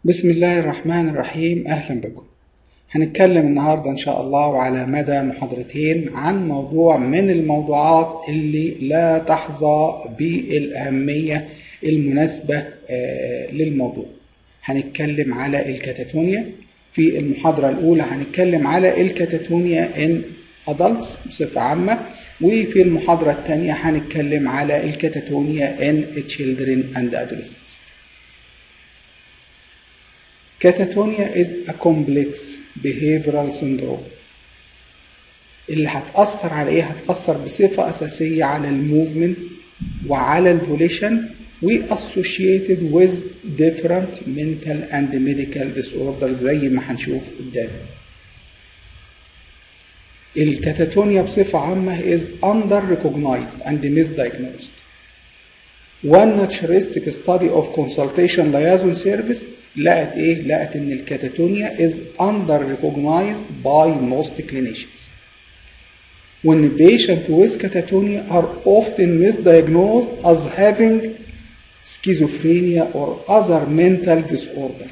بسم الله الرحمن الرحيم أهلا بكم هنتكلم النهاردة إن شاء الله على مدى محاضرتين عن موضوع من الموضوعات اللي لا تحظى بالأهمية المناسبة للموضوع هنتكلم على الكاتاتونيا في المحاضرة الأولى هنتكلم على الكاتاتونيا in adults بصفة عامة وفي المحاضرة الثانية هنتكلم على الكاتاتونيا in children and adolescents Catatonia is a complex behavioral syndrome اللي هتأثر على ايه؟ هتأثر بصفة أساسية على الموفمنت وعلى الفوليشن و associated with different mental and medical disorders زي ما هنشوف قدام. الكاتاتونيا بصفة عامة is under recognized and misdiagnosed. One naturalistic study of consultation liaison service لقت ايه؟ لقت ان الكاتاتونيا is under recognized by most clinicians. When patients with catatonia are often misdiagnosed as having schizophrenia or other mental disorder.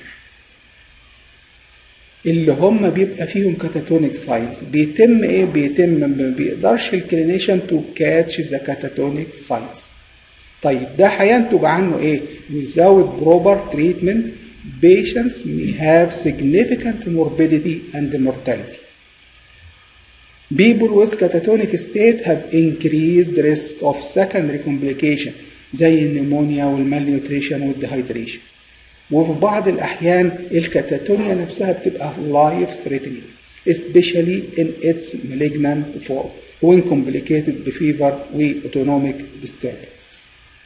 اللي هم بيبقى فيهم كاتاتونيك ساينس بيتم ايه بيتم ما بيقدرش الكلينيشن تو كاتش ذا كاتاتونيك ساينس طيب ده هينتج عنه ايه without proper treatment patients may have significant morbidity and mortality. People with catatonic state have increased risk of secondary complication زي النمونيا والمالنيوتريشن والديهايدريشن. وفي بعض الأحيان الكاتاتونيا نفسها بتبقى life threatening especially in its malignant form when complicated بفيفر وautonomic disturbances.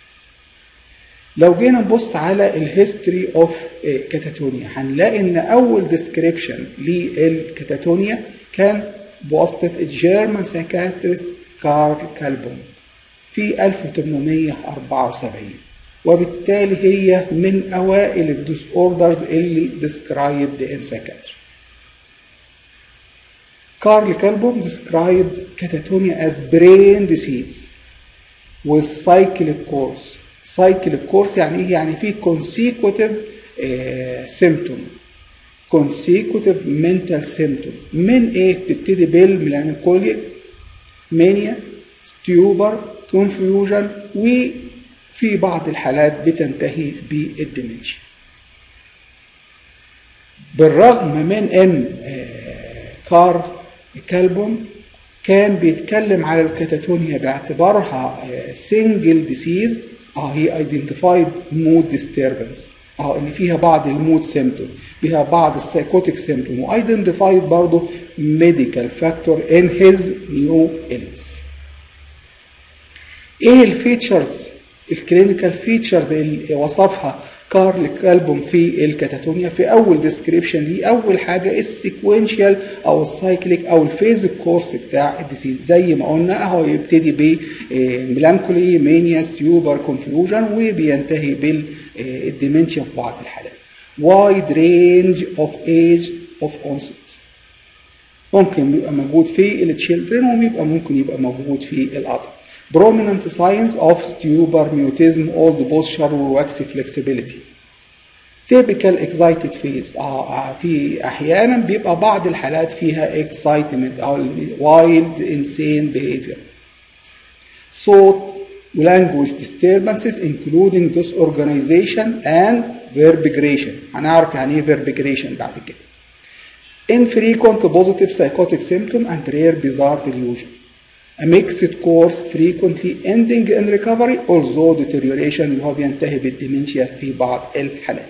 لو جينا نبص على الهيستوري اوف كاتاتونيا هنلاقي ان اول ديسكريبشن للكاتاتونيا كان بواسطه الجيرمان سايكاتريست كارل كالبون في 1874 وبالتالي هي من اوائل الديس اوردرز اللي ديسكرايبد ان سايكاتري كارل كالبون described catatonia as brain disease with cyclic course سايكل كورس يعني ايه؟ يعني في consecutive سيمتوم consecutive mental symptom من ايه؟ بتبتدي بالميلانكوليا مانيا ستيوبر كونفيوجن وفي بعض الحالات بتنتهي بالديمنشيا بالرغم من ان كار كالبون كان بيتكلم على الكاتاتونيا باعتبارها سنجل ديسيز اه هي ايدنتيفايد مود ديستربنس اه ان فيها بعض المود سيمتوم فيها بعض السايكوتيك سيمتوم وايدنتيفايد برضه ميديكال فاكتور ان هيز نيو إلنس ايه الفيتشرز الكلينيكال فيتشرز اللي وصفها كارل كالبوم في الكاتاتونيا في اول ديسكريبشن ليه اول حاجه السيكوينشال او السايكليك او الفيز كورس بتاع الديسيز زي ما قلنا اهو يبتدي بميلانكولي مانيا ستيوبر كونفيوجن وبينتهي بالديمنشيا في بعض الحالات وايد رينج اوف ايج اوف اونست ممكن يبقى موجود في التشيلدرن وبيبقى ممكن يبقى موجود في الادلت prominent signs of stupor, mutism, old posture وwaxy flexibility. typical excited phase آه في احيانا بيبقى بعض الحالات فيها excitement او wild insane behavior. صوت language disturbances including disorganization and verbigration. هنعرف يعني ايه verbigration بعد كده. infrequent positive psychotic symptom and rare bizarre delusion. A mixed course frequently ending in recovery although deterioration اللي هو بينتهي بالديمنشيا في بعض الحالات.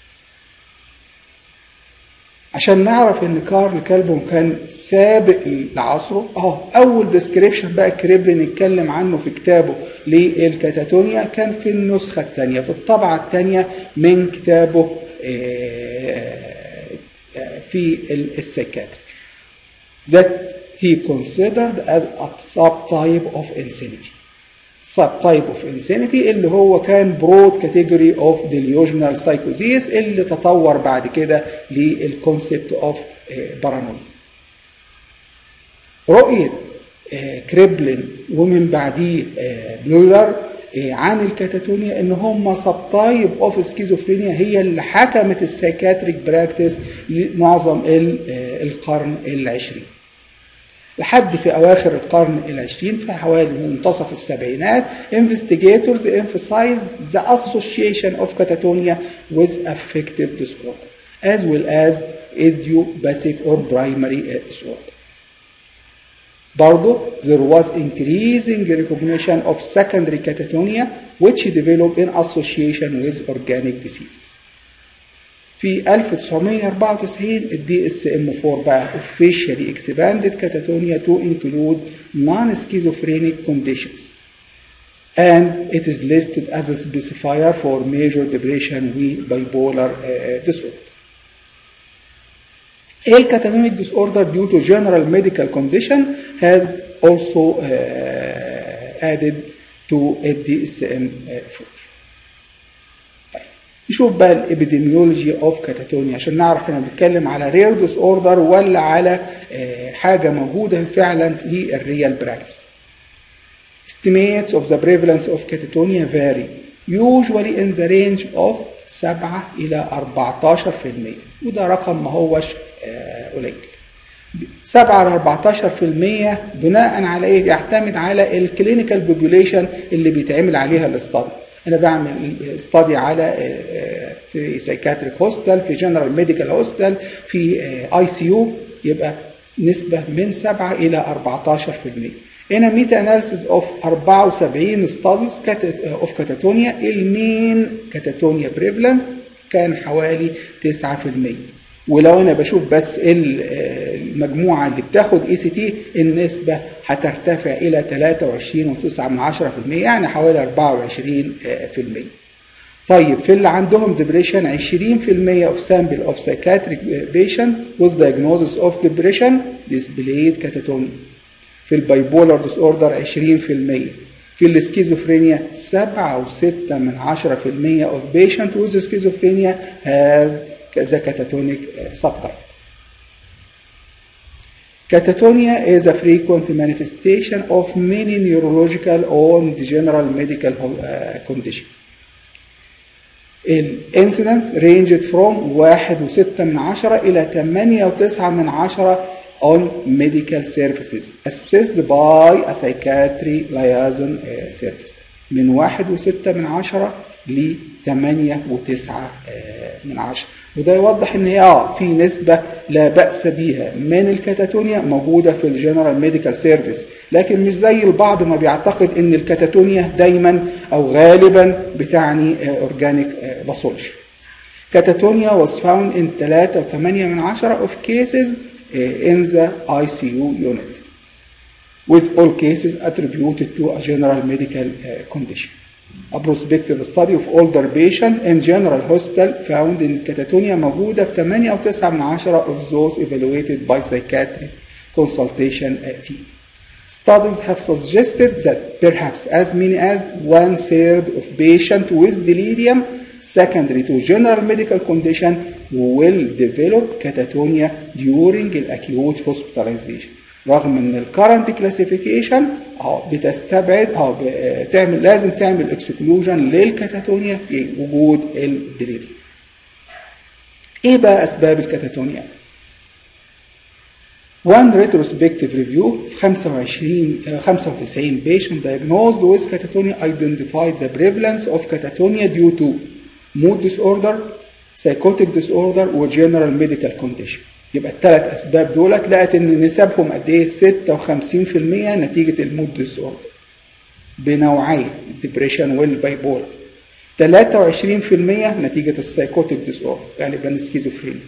عشان نعرف ان كارل كالبون كان سابق لعصره اهو اول ديسكريبشن بقى كريبلين اتكلم عنه في كتابه للكاتاتونيا كان في النسخه الثانيه في الطبعه الثانيه من كتابه في السيكاتري. That he considered as a subtype of insanity. subtype of insanity اللي هو كان broad category of delusional psychosis اللي تطور بعد كده للconcept of paranoia. رؤية كريبلين ومن بعديه بلولر عن الكاتاتونيا ان هم سب تايب اوف سكيزوفرينيا هي اللي حكمت السايكاتريك براكتس لمعظم القرن العشرين لحد في أواخر القرن العشرين في حوالي منتصف السبعينات investigators emphasized the association of catatonia with affective disorder as well as idiopathic or primary disorder. برضو there was increasing recognition of secondary catatonia which developed in association with organic diseases. في 1994 الدي اس ام 4 بقى officially expanded catatonia to include non-schizophrenic conditions and it is listed as a specifier for major depression with bipolar uh, disorder. A catatonic disorder due to general medical condition has also uh, added to a DSM-4. نشوف بقى الابيديميولوجي اوف كاتاتونيا عشان نعرف احنا بنتكلم على رير ديس اوردر ولا على حاجه موجوده فعلا في الريال براكتس. Estimates of the prevalence of catatonia vary usually in the range of 7 إلى 14% وده رقم ما هوش قليل. 7 ل 14% بناء على ايه؟ يعتمد على الكلينيكال بوبوليشن اللي بيتعمل عليها الاستادي. انا بعمل استادي على في سايكاتريك هوستل في جنرال ميديكال هوستل في اي سي يو يبقى نسبه من 7 الى 14% هنا ميتا اناليسيس اوف 74 ستاديز اوف كاتاتونيا المين كاتاتونيا بريفلنس كان حوالي 9% ولو انا بشوف بس المجموعه اللي بتاخد اي سي تي النسبه هترتفع الى 23.9% يعني حوالي 24% طيب في اللي عندهم ديبريشن 20% of sample of psychiatric patient with diagnosis of depression displayed catatonia في البايبولار ديس اوردر 20% في السكيزوفرينيا 7.6 من 10% of patient with schizophrenia have the catatonic subtype. Catatonia is a frequent manifestation of many neurological or general medical uh, conditions. الانسيدنس ranged from 1.6 من 10 إلى 8.9 من 10 on medical services assessed by a psychiatry liaison uh, service من 1.6 من 10 ل 8.9 من 10 وده يوضح ان هي اه في نسبه لا باس بيها من الكاتاتونيا موجوده في الجنرال ميديكال سيرفيس لكن مش زي البعض ما بيعتقد ان الكاتاتونيا دايما او غالبا بتعني اورجانيك باثولوجي Catatonia was found in 3.8 من 10 of cases in the ICU unit with all cases attributed to a general medical condition. A prospective study of older patient in general hospital found in catatonia موجودة في 8.9 من 10 of those evaluated by psychiatry consultation team. Studies have suggested that perhaps as many as one third of patients with delirium secondary to general medical condition will develop catatonia during acute hospitalization. رغم ان الكرنت كلاسيفيكيشن اه بتستبعد اه تعمل لازم تعمل اكسكلوجن للكاتاتونيا في وجود الدليري. ايه بقى اسباب الكاتاتونيا؟ One retrospective review في 25 95 patient diagnosed with catatonia identified the prevalence of catatonia due to mood disorder, psychotic disorder و general medical condition. يبقى الثلاث اسباب دولت لقت ان نسبهم قد ايه 56% نتيجه المود ديس اوردر بنوعين الدبريشن والبايبولا 23% نتيجه السايكوتيك ديس اوردر غالبا السكيزوفرينيا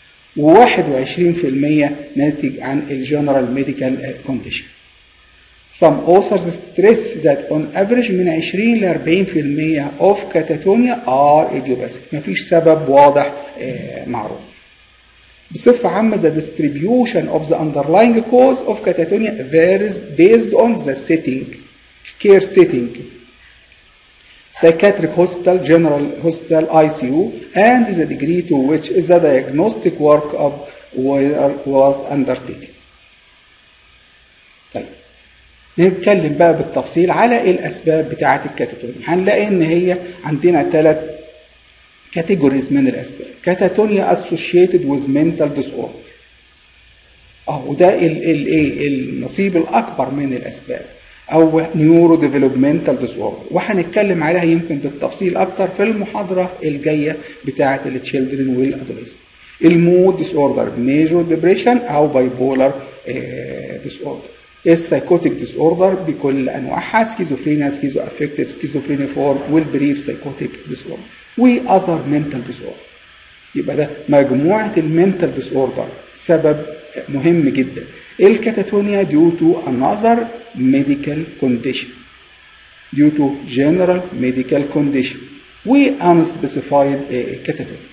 و21% ناتج عن الجنرال ميديكال كونديشن Some authors stress that on average من 20 ل 40% of catatonia are idiopathic مفيش سبب واضح معروف بصفة عامة the distribution of the underlying cause of catatonia varies based on the setting care setting psychiatric hospital, general hospital, ICU, and the degree to which the diagnostic workup was undertaken. طيب نتكلم بقى بالتفصيل على الاسباب بتاعه الكاتاتونيا هنلاقي ان هي عندنا ثلاث كاتيجوريز من الاسباب كاتاتونيا اسوشيتد ويز منتال ديس اوردر اه وده الايه النصيب الاكبر من الاسباب او نيورو ديفلوبمنتال ديس اوردر وهنتكلم عليها يمكن بالتفصيل اكتر في المحاضره الجايه بتاعه التشيلدرن والادوليسنت المود ديس اوردر ميجور ديبريشن او باي بولر ديس اوردر السايكوتيك ديس اوردر بكل انواعها سكيزوفرينيا سكيزو افكتيف سكيزوفرينيا فور والبريف سايكوتيك ديس اوردر واذر منتال ديس اوردر يبقى ده مجموعه المنتال ديس اوردر سبب مهم جدا الكاتاتونيا due to another medical condition due to general medical condition و unspecified catatonia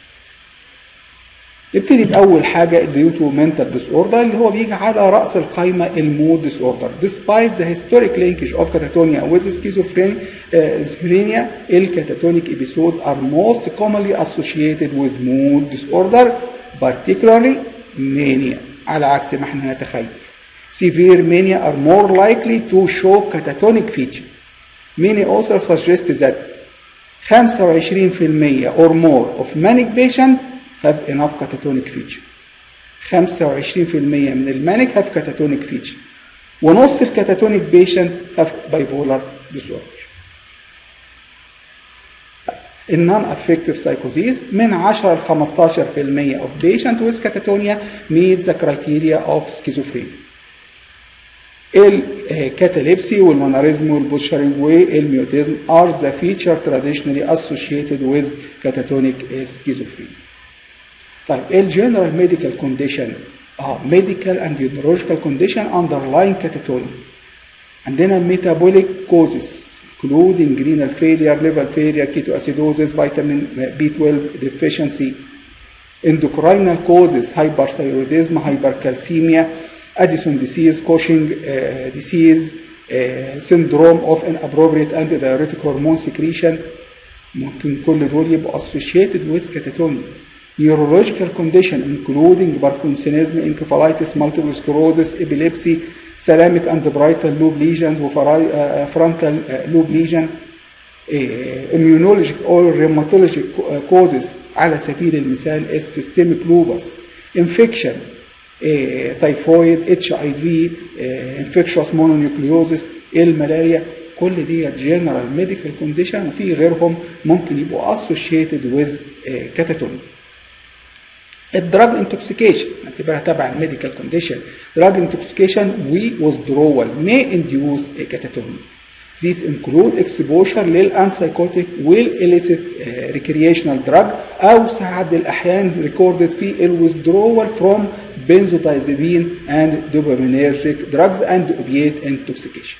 نبتدي بأول حاجة due to mental disorder اللي هو بيجي على رأس القائمة المود disorder despite the historic linkage of catatonia with schizophrenia الكاتاتونيك episodes are most commonly associated with mood disorder particularly mania على عكس ما احنا نتخيل severe mania are more likely to show catatonic feature many authors suggest that 25% or more of manic patients have enough catatonic feature 25% من المانيك have catatonic feature ونص الكاتاتونيك patient have bipolar disorder النون افكتيف سايكوزيز من 10 ل 15% of patient with catatonia meet the criteria of schizophrenia. الكاتاليبسي والموناريزم والبوشرنج والميوتيزم are the feature traditionally associated with catatonic schizophrenia. طيب الجنرال ميديكال كونديشن اه ميديكال اند neurological condition underlying catatonia. عندنا metabolic causes including renal failure, liver failure, ketoacidosis, vitamin B12 deficiency, endocrinal causes, hyperthyroidism, hypercalcemia, Addison disease, Cushing uh, disease, uh, syndrome of inappropriate antidiuretic hormone secretion ممكن كل دول يبقوا associated with catatonia. Neurological condition including Parkinsonism, encephalitis, multiple sclerosis, epilepsy, سلامك اند برايتال لوب ليجنز وفرونتال لوب ليجن immunologic or rheumatologic causes على سبيل المثال السيستميك لوبس انفكشن تايفويد اتش اي في انفكشوس مونونيوكليوزس الملاريا كل دي جنرال ميديكال كونديشن وفي غيرهم ممكن يبقوا associated with كاتاتونيا الدراج انتوكسيكيشن نعتبرها تبع الميديكال كونديشن دراج انتوكسيكيشن withdrawal may induce a catatonia These include exposure للانسايكوتيك والإليسيت recreational drug أو ساعد الأحيان recorded في الwithdrawal from benzodiazepine and dopaminergic drugs and opiate intoxication.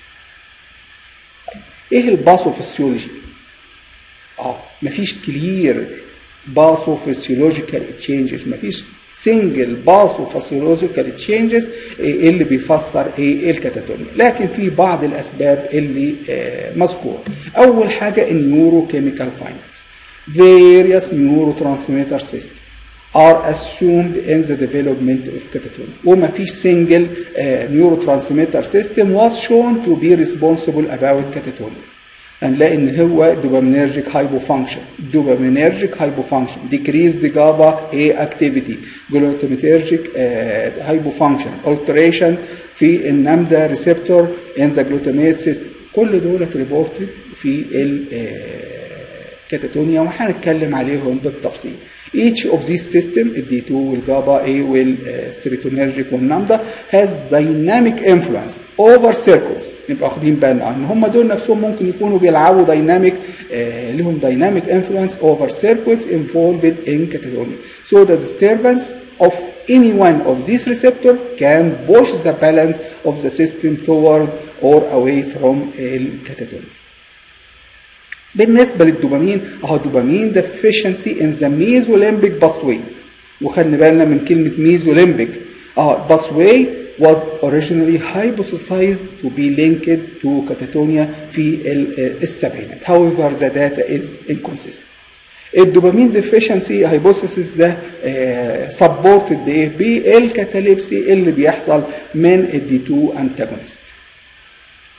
ايه الباثوفيسيولوجي؟ اه مفيش كلير باثوفيسيولوجيكال تشينجز مفيش سنجل باثوفيسيولوجيكال تشينجز اللي بيفسر ايه الكاتاتونيا لكن في بعض الاسباب اللي آه مذكوره اول حاجه النيورو كيميكال فايندنجز various neurotransmitter system are assumed in the development of catatonia وما فيش single uh, neurotransmitter system was shown to be responsible about catatonia هنلاقي ان هو دوبامينرجيك هايبوفانكشن دوبامينرجيك هايبوفانكشن decreased GABA A activity glutamathergic هايبوفانكشن alteration في النامدا ريسبتور in the glutamate system كل دول ريبورتد في الكاتاتونيا وهنتكلم عليهم بالتفصيل Each of these system ال D2 والجابا A والسيروتونيرجيك والنامدا has dynamic influence over circuits نبقى واخدين بالنا ان هم دول نفسهم ممكن يكونوا بيلعبوا دايناميك آه لهم dynamic influence over circuits involved in catatonia. So the disturbance of any one of these receptor can push the balance of the system toward or away from الكاتاتونيا. بالنسبه للدوبامين اهو دوبامين deficiency in the mesolimbic pathway وخدنا بالنا من كلمه ميزوليمبيك اه pathway was originally hypothesized to be linked to catatonia في السبعينات however the data is inconsistent الدوبامين ديفيشنسي هايبوثيسيس ده سبورتد بايه؟ بالكاتاليبسي اللي بيحصل من الدي 2 انتاجونست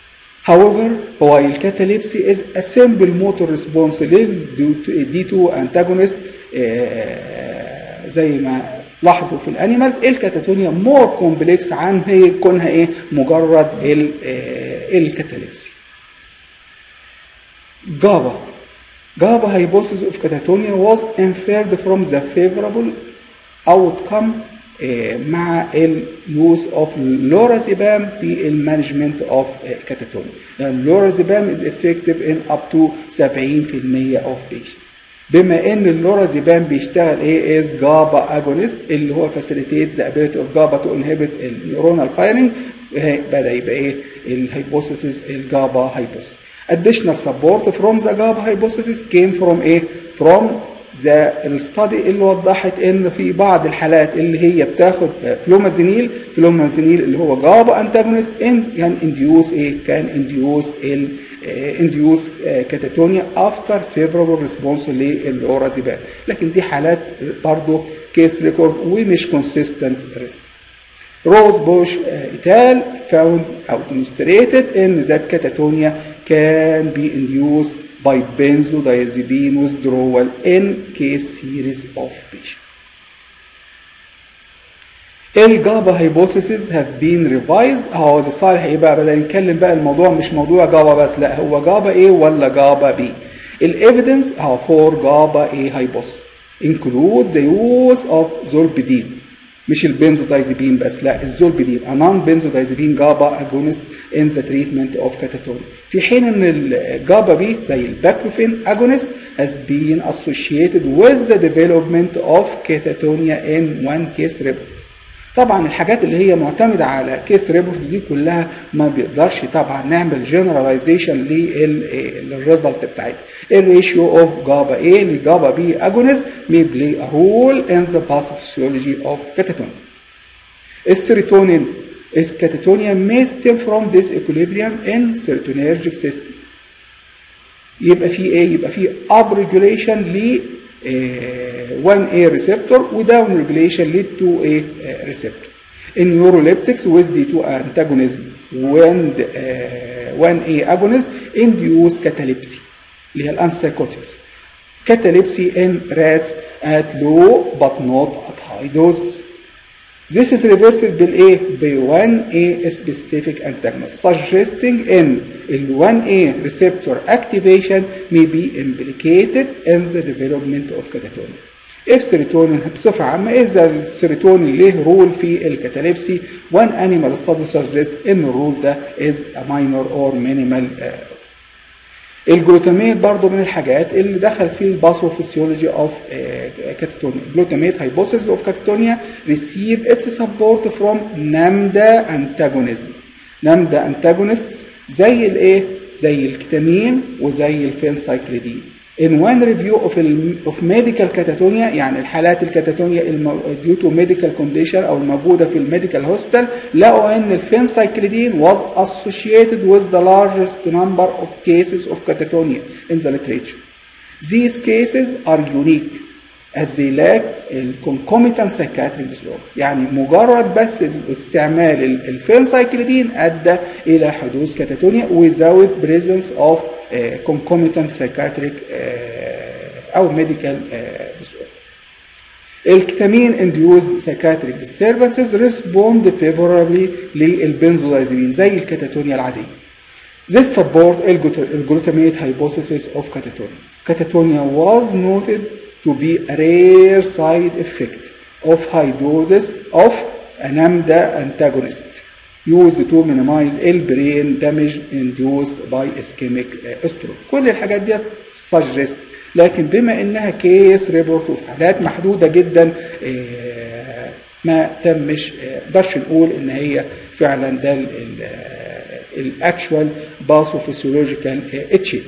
However, while catalepsy is a simple motor response لل D2 antagonist آه، زي ما لاحظوا في الانيمالز الكاتاتونيا مور كومبلكس عن هي كونها ايه مجرد ال- آه، الكاتاليبسي GABA. GABA hypothesis of catatonia was inferred from the favorable outcome آه، مع ال use of lorazepam في ال management of آه، catatonia. يعني lorazepam is effective in up to 70% of patients. بما ان اللورازيبام بيشتغل ايه از جابا اجونست اللي هو facilitate the ability of GABA to inhibit النيورونال فايرنج بدا يبقى ايه الهيبوثيسيس الجابا هايبوثيسيس additional support from the GABA hypothesis came from ايه from the الستادي اللي وضحت ان في بعض الحالات اللي هي بتاخد فلومازينيل فلومازينيل اللي هو جابا انتاجونست ان كان انديوس ايه كان انديوس ال انديوس كاتاتونيا افتر فيفوربل ريسبونس للاورازيبام لكن دي حالات برضه كيس ريكورد ومش كونسيستنت ريسك Rose Bush uh, et al. found or demonstrated in that catatonia can be induced by benzodiazepine withdrawal in case series of patients. الجابا هايبوثيسز هاف بين ريفايزد اهو لصالح ايه بقى بدأ نتكلم بقى الموضوع مش موضوع جابا بس لا هو جابا ايه ولا جابا بي الايفيدنس اهو فور جابا ايه هايبوثيسز include the use of zolpidem مش البنزودايزيبين بس لا الزولبيدين a non-benzodiazepine GABA agonist in the treatment of catatonia في حين ان الجابا بي زي الباكلوفين agonist has been associated with the development of catatonia in one case report طبعا الحاجات اللي هي معتمده على كيس ريبورت دي كلها ما بيقدرش طبعا نعمل جنراليزيشن للريزلت بتاعتها الريشيو اوف جابا ايه لجابا بي اجونيز may play a role in the pathophysiology of catatonia السيروتونين الكاتاتونيا may stem from this equilibrium in serotonergic system يبقى في ايه يبقى في up regulation ل 1A receptor without regulation lead to a receptor. In neuroleptics with D2 antagonism when uh, 1A agonist induce catalepsy اللي هي الانسايكوتكس. Catalepsy in rats at low but not at high doses. This is reversed بالايه؟ ب 1A specific antagonist suggesting in ال 1A receptor activation may be implicated in the development of catatonia. If serotonin بصفة عامة إذا السيروتونين له رول في الكتاليبسي one animal study suggests إن الرول ده is a minor or minimal uh, الجلوتاميت برضو من الحاجات اللي دخل في الباثوفيسيولوجي اوف كاتاتونيا الجلوتاميت هايبوثيسيس اوف كاتاتونيا ريسيف اتس سبورت فروم نامدا انتاجونيزم نامدا انتاجونيست زي الايه زي الكتامين وزي الفينسايكليدين in one review of of medical catatonia يعني الحالات الكاتاتونيا due to medical condition او الموجوده في الميديكال هوسبيتال لقوا ان الفينسايكليدين was associated with the largest number of cases of catatonia in the literature. These cases are unique as they lack concomitant psychiatric disorder يعني مجرد بس استعمال الفينسايكليدين ادى الى حدوث كاتاتونيا without presence of uh, concomitant psychiatric uh, او medical uh, disorder. الكتامين induced psychiatric disturbances respond favorably للبنزودايزيبين زي الكاتاتونيا العادية. This support الجلوتامate hypothesis of catatonia. Catatonia was noted to be a rare side effect of high doses of an AMDA antagonist used to minimize brain damage induced by ischemic stroke. كل الحاجات دي suggest لكن بما انها كيس ريبورت وفي حالات محدوده جدا ما تمش نقدرش نقول ان هي فعلا ده الاكشوال باثوفيسيولوجيكال تشينج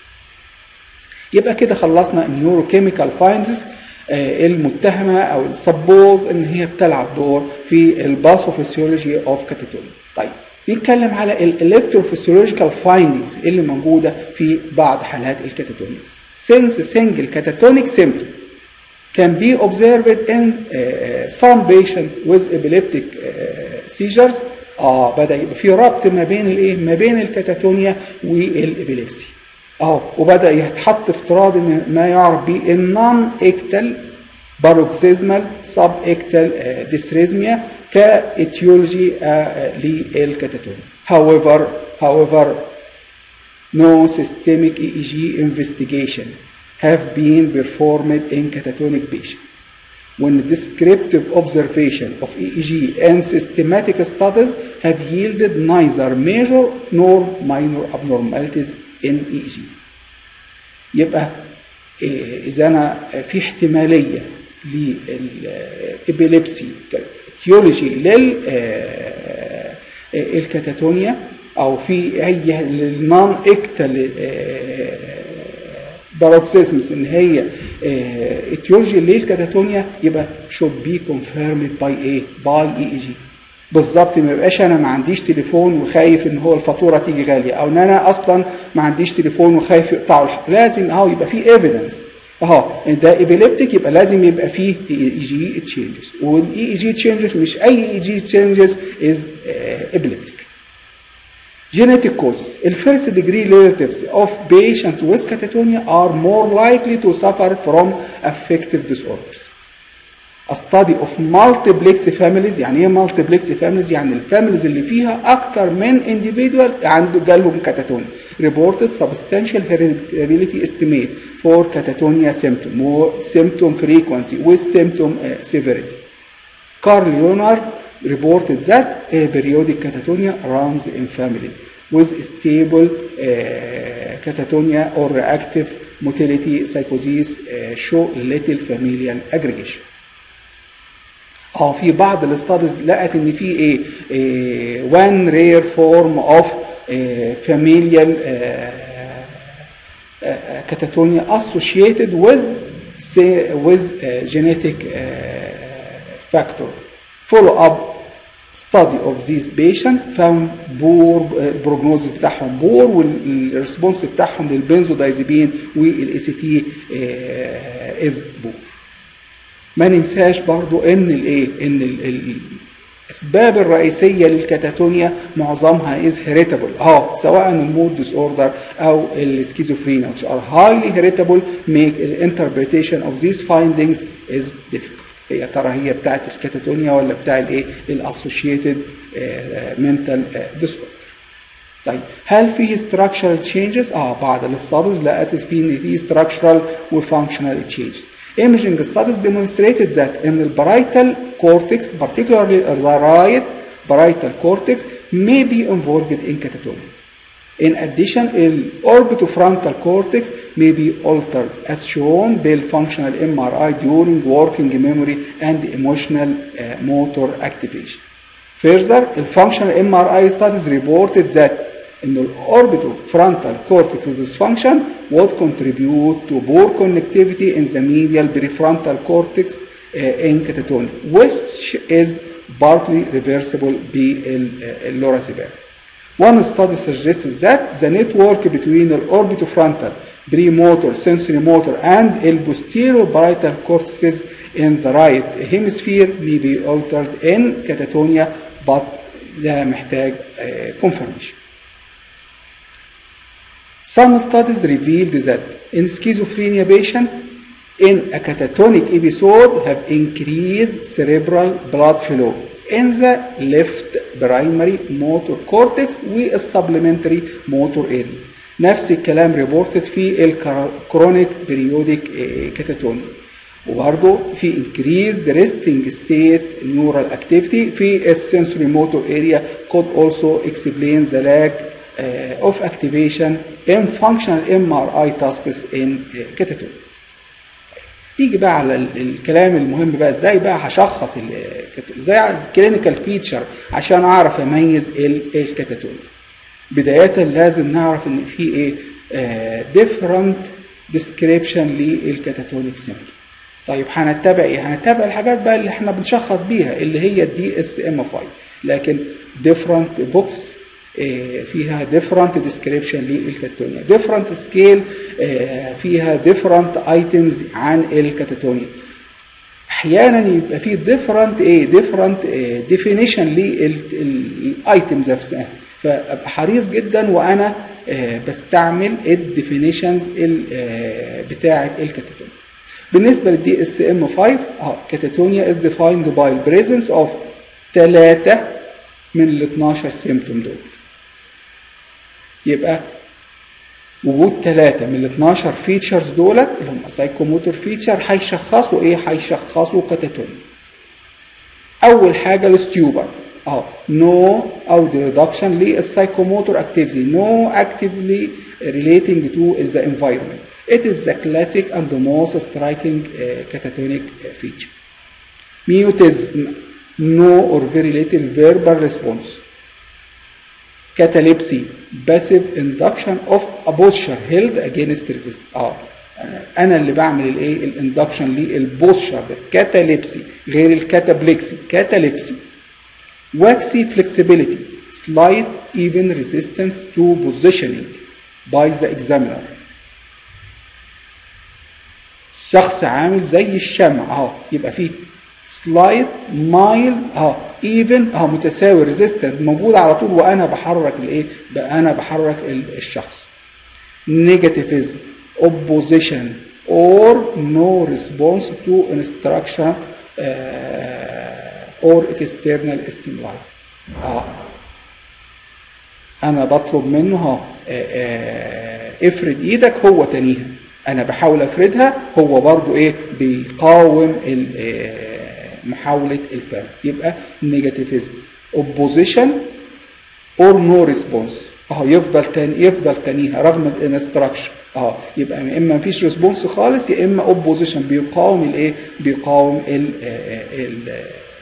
يبقى كده خلصنا النيوروكيميكال فايندز المتهمه او السبوز ان هي بتلعب دور في الباثوفيسيولوجي اوف كاتاتونيا طيب نتكلم على الالكتروفيسيولوجيكال فايندز اللي موجوده في بعض حالات الكاتاتونيا since single catatonic symptom can be observed in uh, some patient with epileptic uh, seizures اه بدا يبقى في ربط ما بين الايه ما بين الكاتاتونيا والابيليبسي اهو وبدا يتحط افتراض ان ما يعرف بالنون اكتل باروكسيزمال سب اكتل ديسريزميا كاتيولوجي للكاتاتونيا however however no systemic EEG investigation have been performed in catatonic patients when descriptive observation of EEG and systematic studies have yielded neither major nor minor abnormalities in EEG. يبقى إذا أنا في احتمالية للإبيليبسي تيولوجي للكاتاتونيا أو في أي النون إكتال باروكسيزمز ان هي اتيولوجي للكاتاتونيا يبقى should be confirmed by ايه؟ by EEG بالظبط ما يبقاش انا ما عنديش تليفون وخايف ان هو الفاتوره تيجي غاليه او ان انا اصلا ما عنديش تليفون وخايف يقطعوا الحق لازم اهو يبقى في ايفيدنس اهو ده ايبيليبتيك يبقى لازم يبقى فيه اي جي تشينجز والاي جي تشينجز مش اي اي جي تشينجز از ايبيليبتيك Genetic causes. The first degree relatives of patients with catatonia are more likely to suffer from affective disorders. A study of multiplex families يعني ايه multiplex families يعني الفاميليز اللي فيها اكتر من individual عنده جالهم كاتاتونيا reported substantial heritability estimate for catatonia symptom و symptom frequency with symptom uh, severity. Carl Leonard reported that a periodic catatonia runs in families with stable uh, catatonia or reactive motility psychosis uh, show little familial aggregation. اه في بعض الاستاديز لقت ان في ايه, إيه one rare form of إيه familial catatonia associated with say, with genetic factor follow up study of these patient found poor prognosis بتاعهم poor والريسبونس بتاعهم للبنزودايزيبين والاي سي تي از poor ما ننساش برضو ان الايه ان ال الاسباب الرئيسيه للكاتاتونيا معظمها از هيريتابل اه سواء المود ديس اوردر او السكيزوفرينيا which are highly heritable make the interpretation of these findings is difficult هي ترى هي بتاعت الكاتاتونيا ولا بتاع الايه الاسوشيتد منتال ديس اوردر طيب هل فيه structural changes اه بعض الاستاديز لقت فيه ان فيه structural وفانكشنال changes Imaging studies demonstrated that in the parietal cortex, particularly the right parietal cortex, may be involved in catatonia. In addition, the orbitofrontal cortex may be altered as shown by functional MRI during working memory and emotional uh, motor activation. Further, the functional MRI studies reported that in the orbitofrontal cortex dysfunction would contribute to poor connectivity in the medial prefrontal cortex uh, in catatonia, which is partly reversible بالlorazepam. One study suggests that the network between the orbitofrontal, premotor, sensory motor, and the posterior parietal cortices in the right hemisphere may be altered in catatonia, but ده محتاج uh, confirmation. Some studies revealed that in schizophrenia patient in a catatonic episode have increased cerebral blood flow in the left primary motor cortex والsupplementary motor area. نفس الكلام ريبورتد في الكرونيك بريودك كاتاتونيا وبرضه في increased resting state neural activity في السنسوري موتور area could also explain the lack uh, of activation in functional MRI tasks in uh, catatonia. يجي بقى على الكلام المهم بقى ازاي بقى هشخص ازاي الكلينيكال فيتشر عشان اعرف اميز الكاتاتونيا. بداية لازم نعرف ان في ايه ديفرنت ديسكريبشن للكاتاتونيك سيمبتوم. طيب هنتبع ايه؟ هنتبع الحاجات بقى اللي احنا بنشخص بيها اللي هي الدي اس ام 5 لكن ديفرنت بوكس فيها ديفرنت ديسكريبشن للكاتاتونيا ديفرنت سكيل فيها ديفرنت ايتمز عن الكاتاتونيا احيانا يبقى في ديفرنت ايه ديفرنت ديفينيشن للايتمز نفسها فابقى حريص جدا وانا آه، بستعمل الديفينيشنز بتاعه الكاتاتونيا بالنسبه للدي اس ام 5 اه كاتاتونيا از ديفايند باي البريزنس اوف ثلاثه من ال 12 سيمتوم دول يبقى وجود ثلاثة من ال 12 فيتشرز دولت اللي هم سايكوموتور فيتشر هيشخصوا ايه؟ هيشخصوا كاتاتونيا. أول حاجة الستيوبر اه نو او the reduction للسايكوموتور activity no actively relating to the environment. It is the classic and the most striking uh, catatonic uh, feature. Mutism no or very little verbal response. catalepsy passive induction of a posture held against resistance اه انا اللي بعمل الايه الاندكشن للبوستشر ده كاتاليبسي غير الكاتابلكسي كاتاليبسي waxy flexibility slight even resistance to positioning by the examiner شخص عامل زي الشمع اهو يبقى فيه سلايد مايل اه ايفن اه متساوي ريزيستنت موجود على طول وانا بحرك الايه انا بحرك الشخص نيجاتيفيزم opposition or no response to instruction uh, or external stimuli اه انا بطلب منه ها افرد ايدك هو تانيها انا بحاول افردها هو برضو ايه بيقاوم محاولة الفرد يبقى نيجاتيفيزم opposition or no response اه يفضل تاني يفضل تانيها رغم الانستراكشن اه يبقى يا اما مفيش ريسبونس خالص يا اما اوبوزيشن بيقاوم الايه بيقاوم ال ال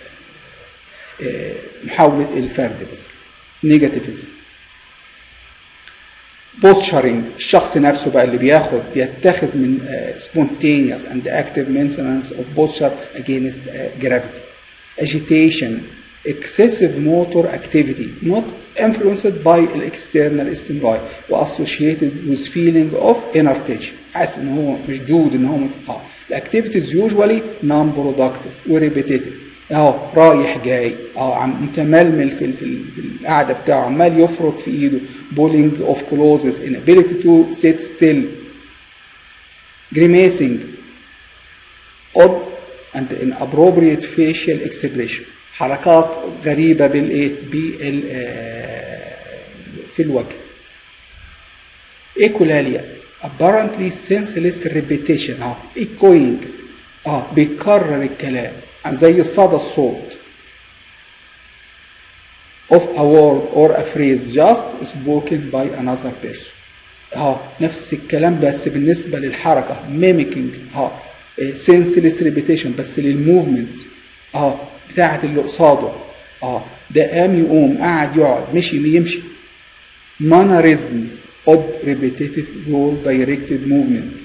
محاولة الفرد بس نيجاتيفيزم بوستشرنج الشخص نفسه بقى اللي بياخد بيتخذ من spontaneous and active maintenance of posture against gravity agitation excessive motor activity not influenced by external stimuli associated with feeling of inner tension حاسس ان هو مشدود ان هو مت... اه الاكتيفيتيز يوجوالي نون برودكتيف وريبيتيتيف اهو رايح جاي اه عم متململ في, في, في القعده بتاعه عمال يفرط في ايده بولينج اوف كلوزز inability to sit still grimacing odd and inappropriate facial expression حركات غريبه بالايه بال في الوجه ايكولاليا apparently senseless repetition اه echoing اه بيكرر الكلام زي صدى الصوت of a word or a phrase just spoken by another person اه نفس الكلام بس بالنسبة للحركة mimicking اه senseless repetition بس للموفمنت اه بتاعة اللي قصاده اه ده قام يقوم قعد يقعد مشي يمشي mannerism odd repetitive goal directed movement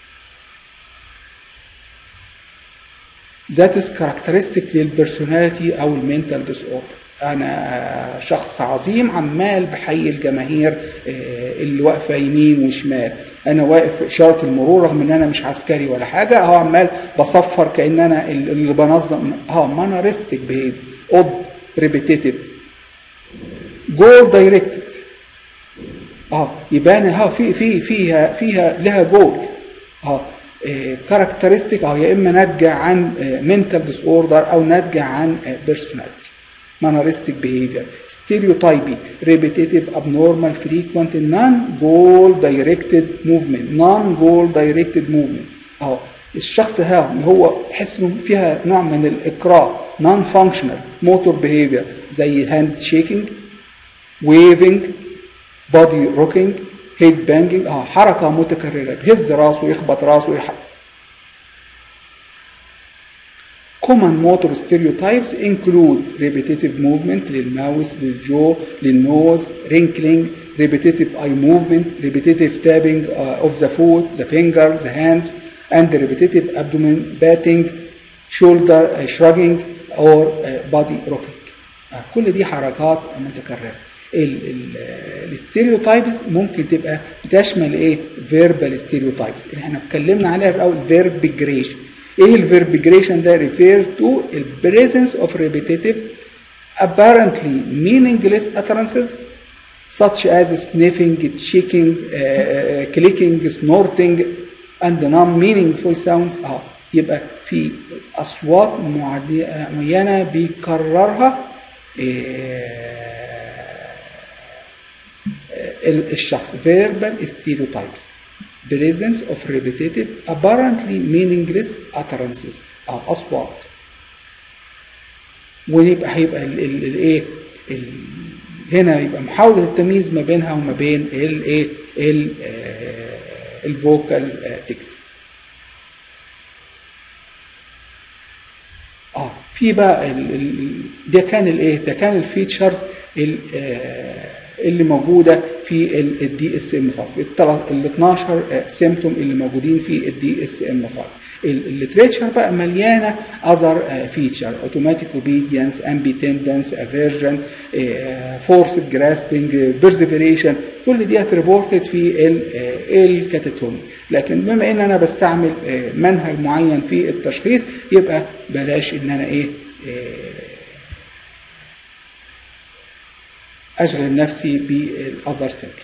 that is characteristic للبرسوناليتي او المينتال ديس اوردر انا شخص عظيم عمال بحيي الجماهير اللي واقفه يمين وشمال انا واقف في اشاره المرور رغم ان انا مش عسكري ولا حاجه اهو عمال بصفر كان انا اللي بنظم اه مانرستيك بيهيفير اود ريبيتيتيف جول دايركتد اه يبان ها في في فيها فيها لها جول اه كاركترستيك اه يا اما ناتجه عن منتال ديس اوردر او ناتجه عن بيرسوناليتي manneristic behavior stereotypy repetitive abnormal frequent non goal directed movement non goal directed movement اهو الشخص ها اللي هو تحس انه فيها نوع من الاكراه non functional motor behavior زي hand shaking waving body rocking head banging اه حركه متكرره بيهز راسه يخبط راسه يحرك common motor stereotypes include repetitive movement للماوس للجو للنوز wrinkling repetitive eye movement repetitive tapping uh, of the foot the finger the hands and repetitive abdomen batting shoulder uh, shrugging or uh, body rocking uh, كل دي حركات متكرره الستيريوتايبس ممكن تبقى بتشمل ايه فيربال ستيريوتايبس اللي احنا اتكلمنا عليها في الاول فيربجريشن ايه الفيربيجريشن ده refer to the presence of repetitive apparently meaningless utterances such as sniffing, checking, uh, uh, clicking, snorting and non-meaningful sounds اه يبقى في اصوات معدي- معينه بيكررها ال- الشخص verbal stereotypes presence of repetitive apparently meaningless utterances أو أصوات ويبقى هيبقى الايه هنا يبقى محاولة التمييز ما بينها وما بين الايه الفوكال تكس اه في بقى ال ال ده كان الايه ده كان الفيتشرز ال- آه، اللي موجوده في الدي اس ام 5 ال 12 سيمتوم اللي موجودين في الدي اس ام 5 الليتريتشر بقى مليانه اذر فيتشر اوتوماتيك اوبيدينس امبيتندنس افيرجن فورسد جراسبنج بيرسيفيريشن كل دي ريبورتد في الكاتاتوني لكن بما ان انا بستعمل آه، منهج معين في التشخيص يبقى بلاش ان انا ايه آه، اشغل نفسي بالاذر سيمبل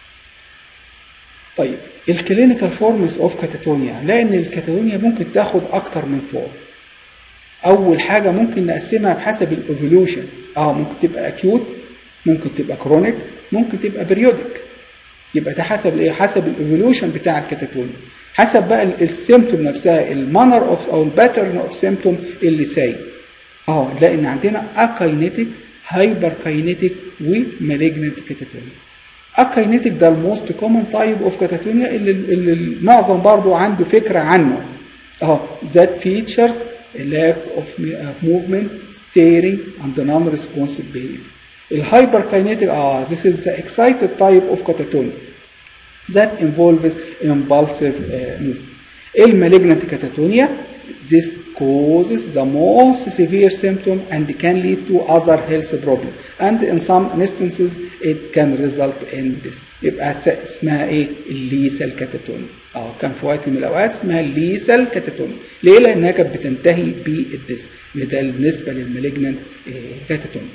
طيب الكلينيكال فورمز اوف كاتاتونيا لان الكاتاتونيا ممكن تاخد اكتر من فورم اول حاجه ممكن نقسمها بحسب الايفولوشن اه ممكن تبقى اكيوت ممكن تبقى كرونيك ممكن تبقى بريودك يبقى ده حسب الايه حسب الايفولوشن بتاع الكاتاتونيا حسب بقى السيمتوم نفسها المانر اوف او الباترن اوف سيمتوم اللي سايد اه نلاقي ان عندنا اكاينيتيك هايبر كاينيتيك ومالجنت كاتاتونيا اكاينيتيك ده الموست كومن تايب اوف كاتاتونيا اللي, اللي المعظم برضو عنده فكره عنه اه that features a lack of movement staring and non-responsive behavior الهايبر كاينيتيك اه this is the excited type of catatonia that involves impulsive uh, movement المالجنت كاتاتونيا this causes the most severe symptom and can lead to other health problem and in some instances it can result in this يبقى س- اسمها ايه الليسال كاتاتونيا اه كان في وقت من الاوقات اسمها الليسال كاتاتونيا ليه لانها كانت بتنتهي بالدس ده بالنسبه للمالجنت كاتاتونيا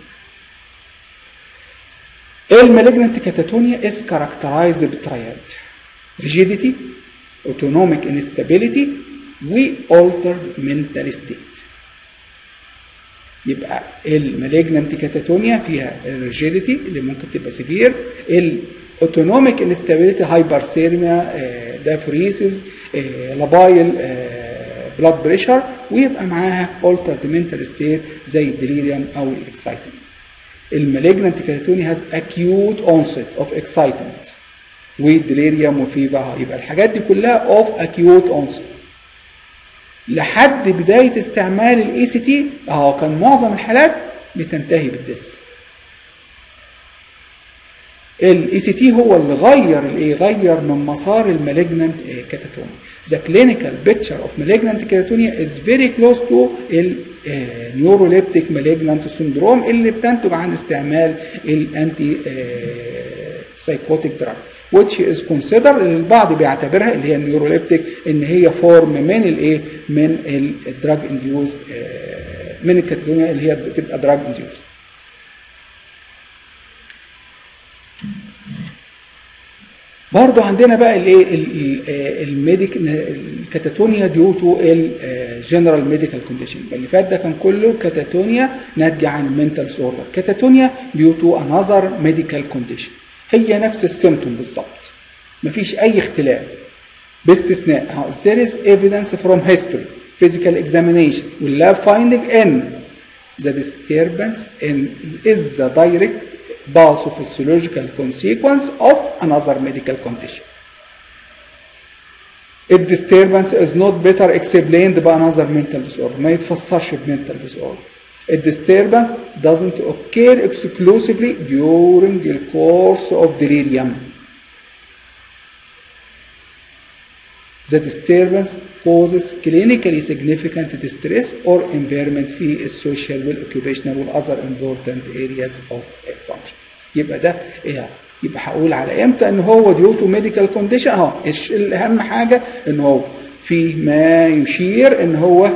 المالجنت كاتاتونيا is characterized بترياد rigidity autonomic instability و altered mental state يبقى المالجنت كاتاتونيا فيها الريجيديتي اللي ممكن تبقى سيفير الاوتونوميك انستابيليتي هايبرثيرميا دافوريسيس لابايل بلاد بريشر ويبقى معاها altered mental state زي الديليريوم او الاكسايتمنت المالجنت كاتاتونيا هاز acute onset of excitement وديليريوم وفيفا يبقى الحاجات دي كلها اوف acute onset لحد بدايه استعمال الاي سي تي اهو كان معظم الحالات بتنتهي بالدس الاي سي تي هو اللي غير الايه غير من مسار المالجنانت كاتاتونيا ذا كلينيكال بيكتشر اوف مالجنانت كاتاتونيا از فيري كلوز تو النيوروليبتيك مالجنانت سندروم اللي بتنتج عن استعمال الانتي سايكوتيك دراج which is considered اللي البعض بيعتبرها اللي هي النيوروليبتيك ان هي فورم من الايه من الدراج انديوز من الكاتاتونيا اللي هي بتبقى دراج انديوز برضو عندنا بقى الايه الميديك الكاتاتونيا ديو تو الجنرال ميديكال كونديشن اللي فات ده كان كله كاتاتونيا ناتجه عن المنتال ديسوردر كاتاتونيا ديو تو انذر ميديكال كونديشن هي نفس السيمتوم بالظبط مفيش اي اختلاف باستثناء there is evidence from history physical examination واللاب finding in the disturbance in is the direct pathophysiological consequence of another medical condition. The disturbance is not better explained by another mental disorder. ما يتفسرش بmental disorder. A disturbance doesn't occur exclusively during the course of delirium. The disturbance causes clinically significant distress or impairment في السوشيال والoccupational والother important areas of function. يبقى ده ايه يبقى هقول على امتى ان هو ديو تو ميديكال كونديشن اهو الاهم حاجه ان هو فيه ما يشير ان هو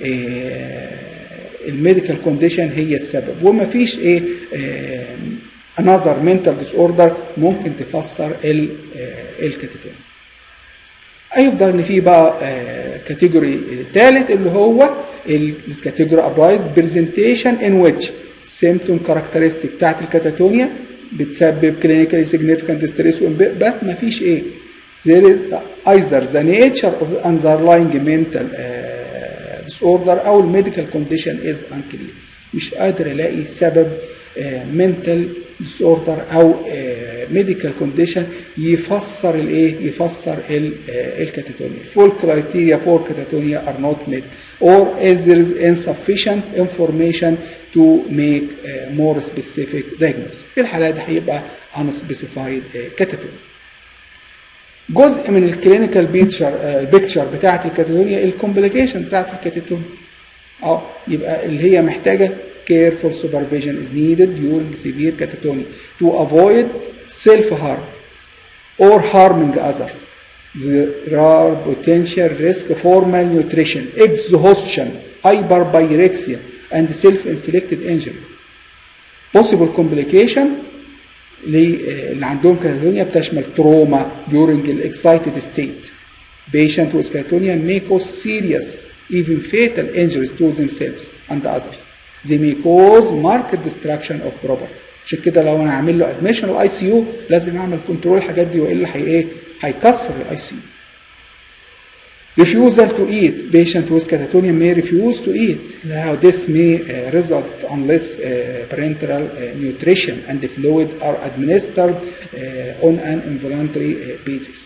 الميديكال كونديشن هي السبب وما فيش ايه انذر منتال ديس اوردر ممكن تفسر الكاتيجوري هيفضل ان في بقى كاتيجوري ثالث اللي هو this category applies presentation in which symptom characteristic بتاعت الكاتاتونيا بتسبب clinically significant distress بس ما فيش ايه there is either the nature of the underlying mental uh, disorder او الميديكال condition is unclear مش قادر الاقي سبب uh, mental disorder او ميديكال uh, كونديشن يفسر الايه يفسر الكاتاتونيا full criteria for catatonia are not met or if there is insufficient information to make uh, more specific diagnosis في الحالة دي هيبقى unspecified catatonia جزء من الكلينيكال بيكتشر البيكتشر بتاعه الكاتاتونيا الكومبليكيشن بتاعه الكاتاتونيا اه يبقى اللي هي محتاجه careful supervision is needed during severe catatonia to avoid self-harm or harming others. There are potential risk for malnutrition, exhaustion, hyperpyrexia, and self-inflicted injury. Possible complication اللي عندهم كاتاتونيا بتشمل تروما during the excited state. Patient with catatonia may cause serious, even fatal injuries to themselves and others. they may cause marked destruction of property عشان كده لو انا هعمل له ادميشن الاي سي يو لازم اعمل كنترول الحاجات دي والا هي ايه هيكسر الاي سي يو refusal to eat patient with catatonia may refuse to eat now this may uh, result unless uh, parenteral uh, nutrition and the fluid are administered uh, on an involuntary uh, basis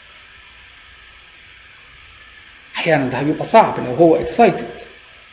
احيانا ده هيبقى صعب لو هو excited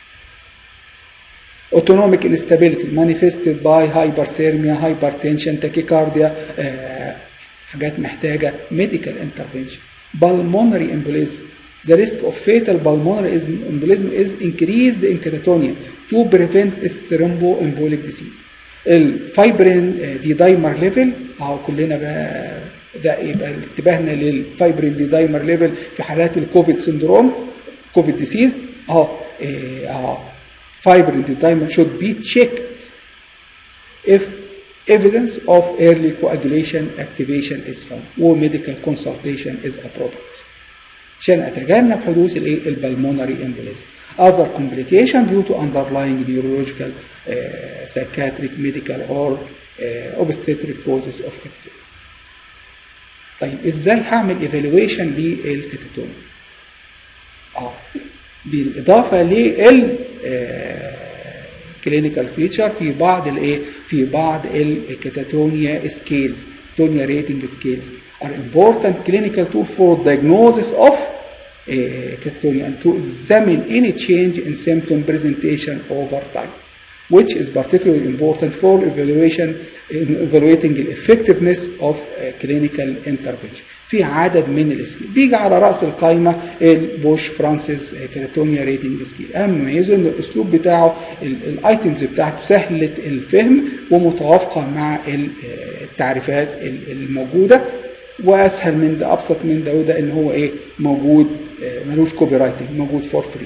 autonomic instability manifested by hyperthermia, hypertension, tachycardia uh, حاجات محتاجة medical intervention. Pulmonary embolism. The risk of fatal pulmonary embolism is increased in catatonia to prevent thromboembolic disease. الفايبرين دي دايمر ليفل اهو كلنا بقى ده يبقى انتباهنا للفايبرين دي دايمر ليفل في حالات الكوفيد سندروم كوفيد ديسيز اهو اهو fibrin dimer should be checked if evidence of early coagulation activation is found or medical consultation is appropriate. عشان اتجنب حدوث الايه البلمونري embolism. Other complication due to underlying neurological, uh, psychiatric, medical or uh, obstetric causes of catatonia. طيب ازاي هعمل evaluation للكاتاتونيا؟ اه بالاضافه لل كلينيكال فيتشر في بعض الايه في بعض الكاتاتونيا سكيلز تونيا ريتنج سكيلز are important clinical tool for diagnosis of uh, catatonia and to examine any change in symptom presentation over time which is particularly important for evaluation in evaluating the effectiveness of uh, clinical intervention في عدد من السكيل بيجي على راس القائمه البوش فرانسيس كاتاتونيا ريتنج سكيل اهم ميزه ان الاسلوب بتاعه الايتمز بتاعته سهله الفهم ومتوافقه مع التعريفات الموجوده واسهل من ده ابسط من ده وده ان هو ايه موجود ملوش كوبي رايتنج موجود فور فري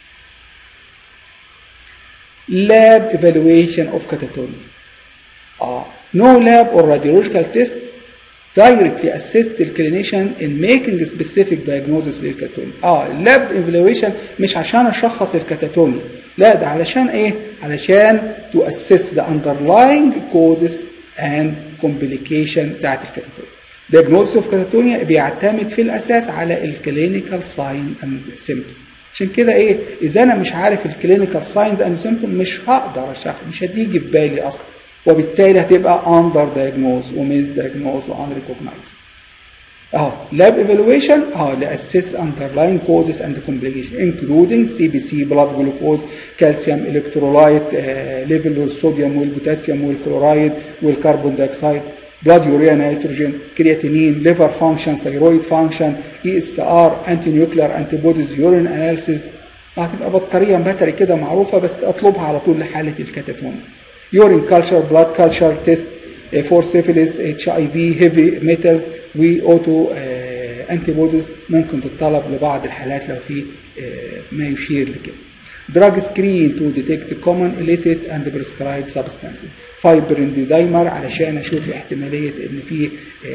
lab evaluation of catatonia uh, no lab or radiological tests directly assist the clinician in making a specific diagnosis للكاتاتونيا اه اللاب ايفالويشن مش عشان اشخص الكاتاتونيا لا ده علشان ايه علشان to assess the underlying causes and complication بتاعت الكاتاتونيا diagnosis of catatonia بيعتمد في الاساس على الكلينيكال ساين اند سيمبتوم عشان كده ايه اذا انا مش عارف الكلينيكال ساينز اند سيمبتوم مش هقدر اشخص مش هتيجي في بالي اصلا وبالتالي هتبقى اندر دايجنوز وميس دايجنوز وان ريكوجنايز اهو لاب ايفالويشن اه لاسس اندرلاين كوزز اند كومبليكيشن انكلودينج سي بي سي بلاد جلوكوز كالسيوم الكترولايت ليفل والصوديوم والبوتاسيوم والكلورايد والكربون دايوكسيد بلاد يوريا نيتروجين كرياتينين ليفر فانكشن ثيرويد فانكشن اي اس ار انتي نيوكلير انتي بوديز يورين اناليسيس هتبقى بطاريه باتري كده معروفه بس اطلبها على طول لحاله الكاتاتون urine culture, blood culture test uh, for syphilis, HIV, heavy metals, we auto uh, الانتي بوديز ممكن تطلب لبعض الحالات لو في ما يشير لكده drug screen to detect common illicit and prescribed substances fibrin dimer علشان اشوف احتماليه ان في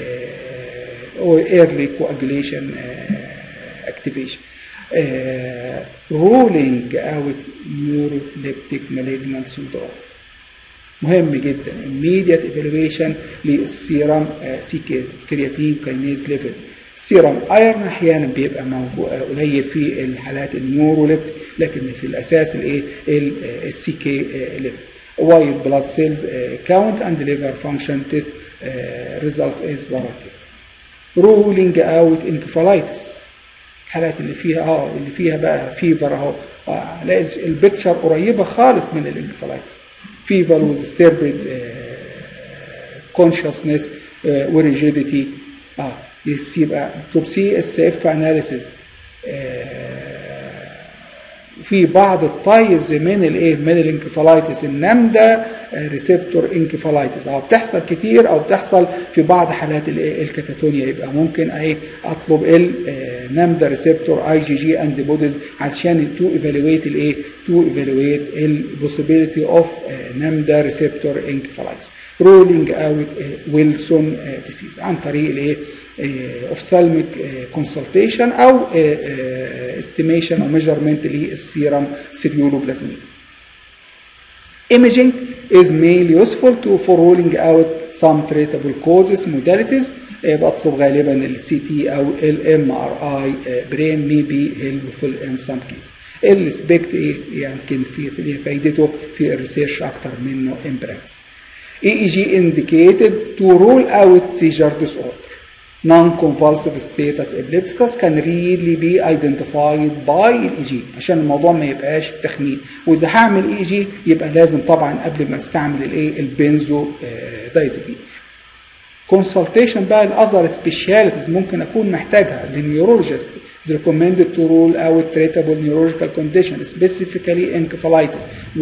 early coagulation activation uh, ruling out neuroleptic malignant syndrome مهم جدا immediate evaluation للسيرم سي كرياتين كاينيز ليفل السيرم ايرن احيانا بيبقى موجود قليل في الحالات النيوروليبت لكن في الاساس الايه السي كي ليفل وايت بلاد سيل كاونت اند ليفر فانكشن تيست results is warranted ruling out encephalitis الحالات اللي فيها اه اللي فيها بقى فيفر اهو الاقي البيكتشر قريبه خالص من الانكفالايتس فيفر وديستربد كونشسنس وريجيديتي اه يس يبقى مكتوب سي اس اف اناليسيز في بعض التايبز من الايه من الانكفالايتس النمده ريسبتور انكفالايتس او بتحصل كتير او بتحصل في بعض حالات الكاتاتونيا يبقى ممكن ايه اطلب النمده ريسبتور اي جي جي انتي بوديز علشان تو ايفالويت الايه تو ايفالويت البوسيبيليتي اوف نمده ريسبتور انكفالايتس رولينج اوت ويلسون ديسيز عن طريق الايه اوفثالميك كونسلتيشن او استيميشن او ميجرمنت للسيرم سيريولوبلازمين Imaging is mainly useful to for ruling out some treatable causes modalities بطلب غالبا السي تي او الام ار اي برين مي بي هيلبفول ان سم كيس السبكت ايه يمكن في في فايدته في الريسيرش اكتر منه ان براكتس EEG indicated to rule out seizure disorder non-convulsive status epilepticus can really be identified by EEG عشان الموضوع ما يبقاش تخمين واذا هعمل EEG يبقى لازم طبعا قبل ما استعمل الايه البنزو دايزبين consultation بقى الاذر سبيشاليتيز ممكن اكون محتاجها للنيورولوجيست is recommended to rule out treatable neurological condition specifically encephalitis و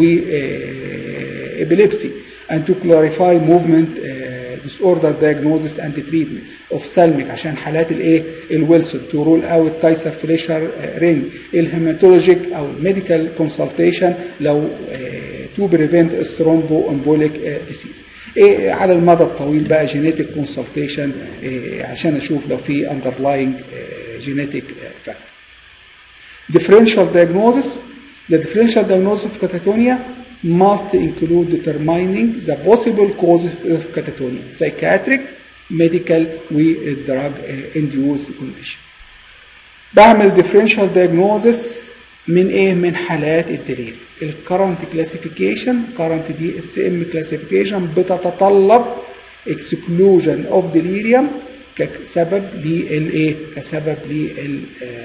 uh, epilepsy and to clarify movement uh, disorder diagnosis and treatment ophthalmic عشان حالات الايه الويلسون to rule out كايسر فليشر رينج الهيماتولوجيك او الميديكال كونسلتيشن لو uh, to prevent thromboembolic uh, disease إيه على المدى الطويل بقى جينيتك كونسلتيشن إيه عشان اشوف لو في underlying جينيتك فاكتور differential diagnosis the differential diagnosis of catatonia must include determining the possible causes of catatonia psychiatric medical و drug induced condition بعمل differential diagnosis من ايه من حالات الدليل الكرنت كلاسيفيكيشن كرنت دي اس ام كلاسيفيكيشن بتتطلب exclusion of delirium كسبب للايه كسبب لل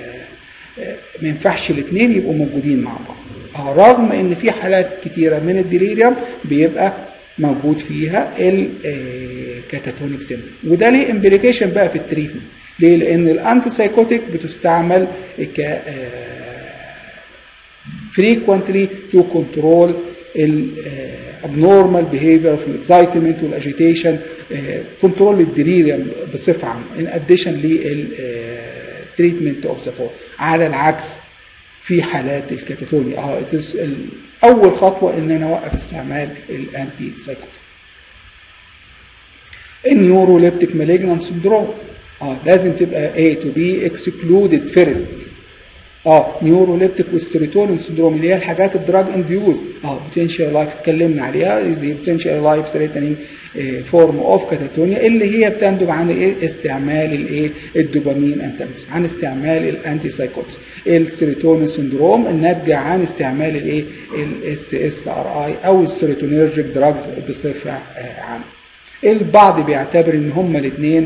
ما ينفعش الاثنين يبقوا موجودين مع بعض رغم ان في حالات كتيره من الديليريوم بيبقى موجود فيها الكاتاتونيك سيمبل وده ليه امبليكيشن بقى في التريتمنت ليه لان الانتي سايكوتيك بتستعمل ك frequently to control abnormal behavior of الاكسايتمنت والاجيتيشن كنترول الديليريوم بصفه عامه in addition للتريتمنت اوف ذا على العكس في حالات الكاتاتونيا اه اول خطوه ان انا اوقف استعمال الانتي سايكوتيك النيوروليبتيك مالجنان سندروم اه لازم تبقى ايه تو بي اكسكلودد فيرست اه نيوروليبتيك وستريتونين سندروم اللي هي الحاجات الدراج انديوز اه بوتنشال لايف اتكلمنا عليها زي بوتنشال لايف ثريتنينج فورم اوف كاتاتونيا اللي هي بتنتج عن الايه استعمال الايه الدوبامين انتاجونست عن استعمال الانتي سايكوتس السيروتونين سندروم الناتجه عن استعمال الايه الاس اس ار اي او السيروتونيرجيك دراجز بصفه عامه البعض بيعتبر ان هما الاثنين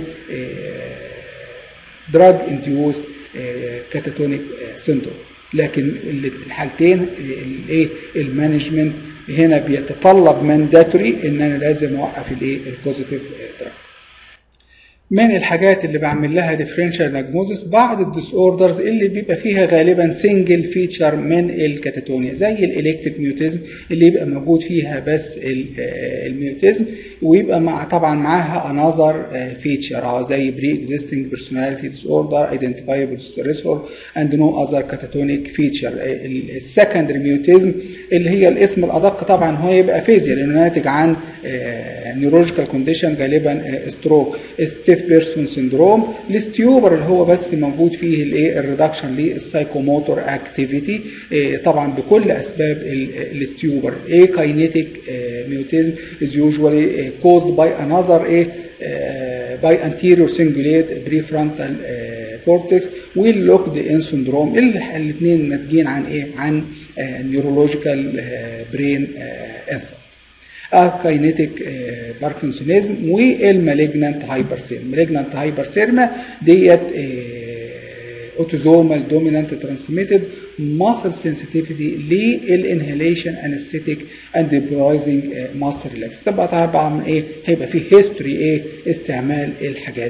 دراج انديوست كاتاتونيك سندروم لكن الحالتين الايه المانجمنت هنا بيتطلب مانداتوري ان انا لازم اوقف الايه البوزيتيف دراج من الحاجات اللي بعمل لها ديفرنشال دايجنوزس بعض الديس اوردرز اللي بيبقى فيها غالبا سنجل فيتشر من الكاتاتونيا زي الالكتيك ميوتيزم اللي يبقى موجود فيها بس الميوتيزم ويبقى مع طبعا معاها انذر فيتشر زي بري اكزيستنج بيرسوناليتي ديس اوردر ايدنتيفايبل ستريسور اند نو اذر كاتاتونيك فيتشر السكندري ميوتيزم اللي هي الاسم الادق طبعا هو يبقى فيزيا لانه ناتج عن نيورولوجيكال كونديشن غالبا ستروك ستيف بيرسون سندروم الستيوبر اللي هو بس موجود فيه الايه الريدكشن للسايكوموتور اكتيفيتي طبعا بكل اسباب الستيوبر ايه كاينيتيك ميوتيزم از يوجوالي caused by another ايه by anterior cingulate prefrontal cortex واللوكد ان سندروم الاثنين ناتجين عن ايه عن نيورولوجيكال برين انسلت الكاينيتيك باركنسونيزم والمالجنانت هايبرسيرما مالجنانت هايبرسيرما ديت اوتوزومال دومينانت ترانسميتد ماسل سنسيتيفيتي للانهاليشن انستيك اند برايزنج ماسل ريلاكس طبعا طبعا ايه هيبقى فيه هيستوري ايه استعمال الحاجات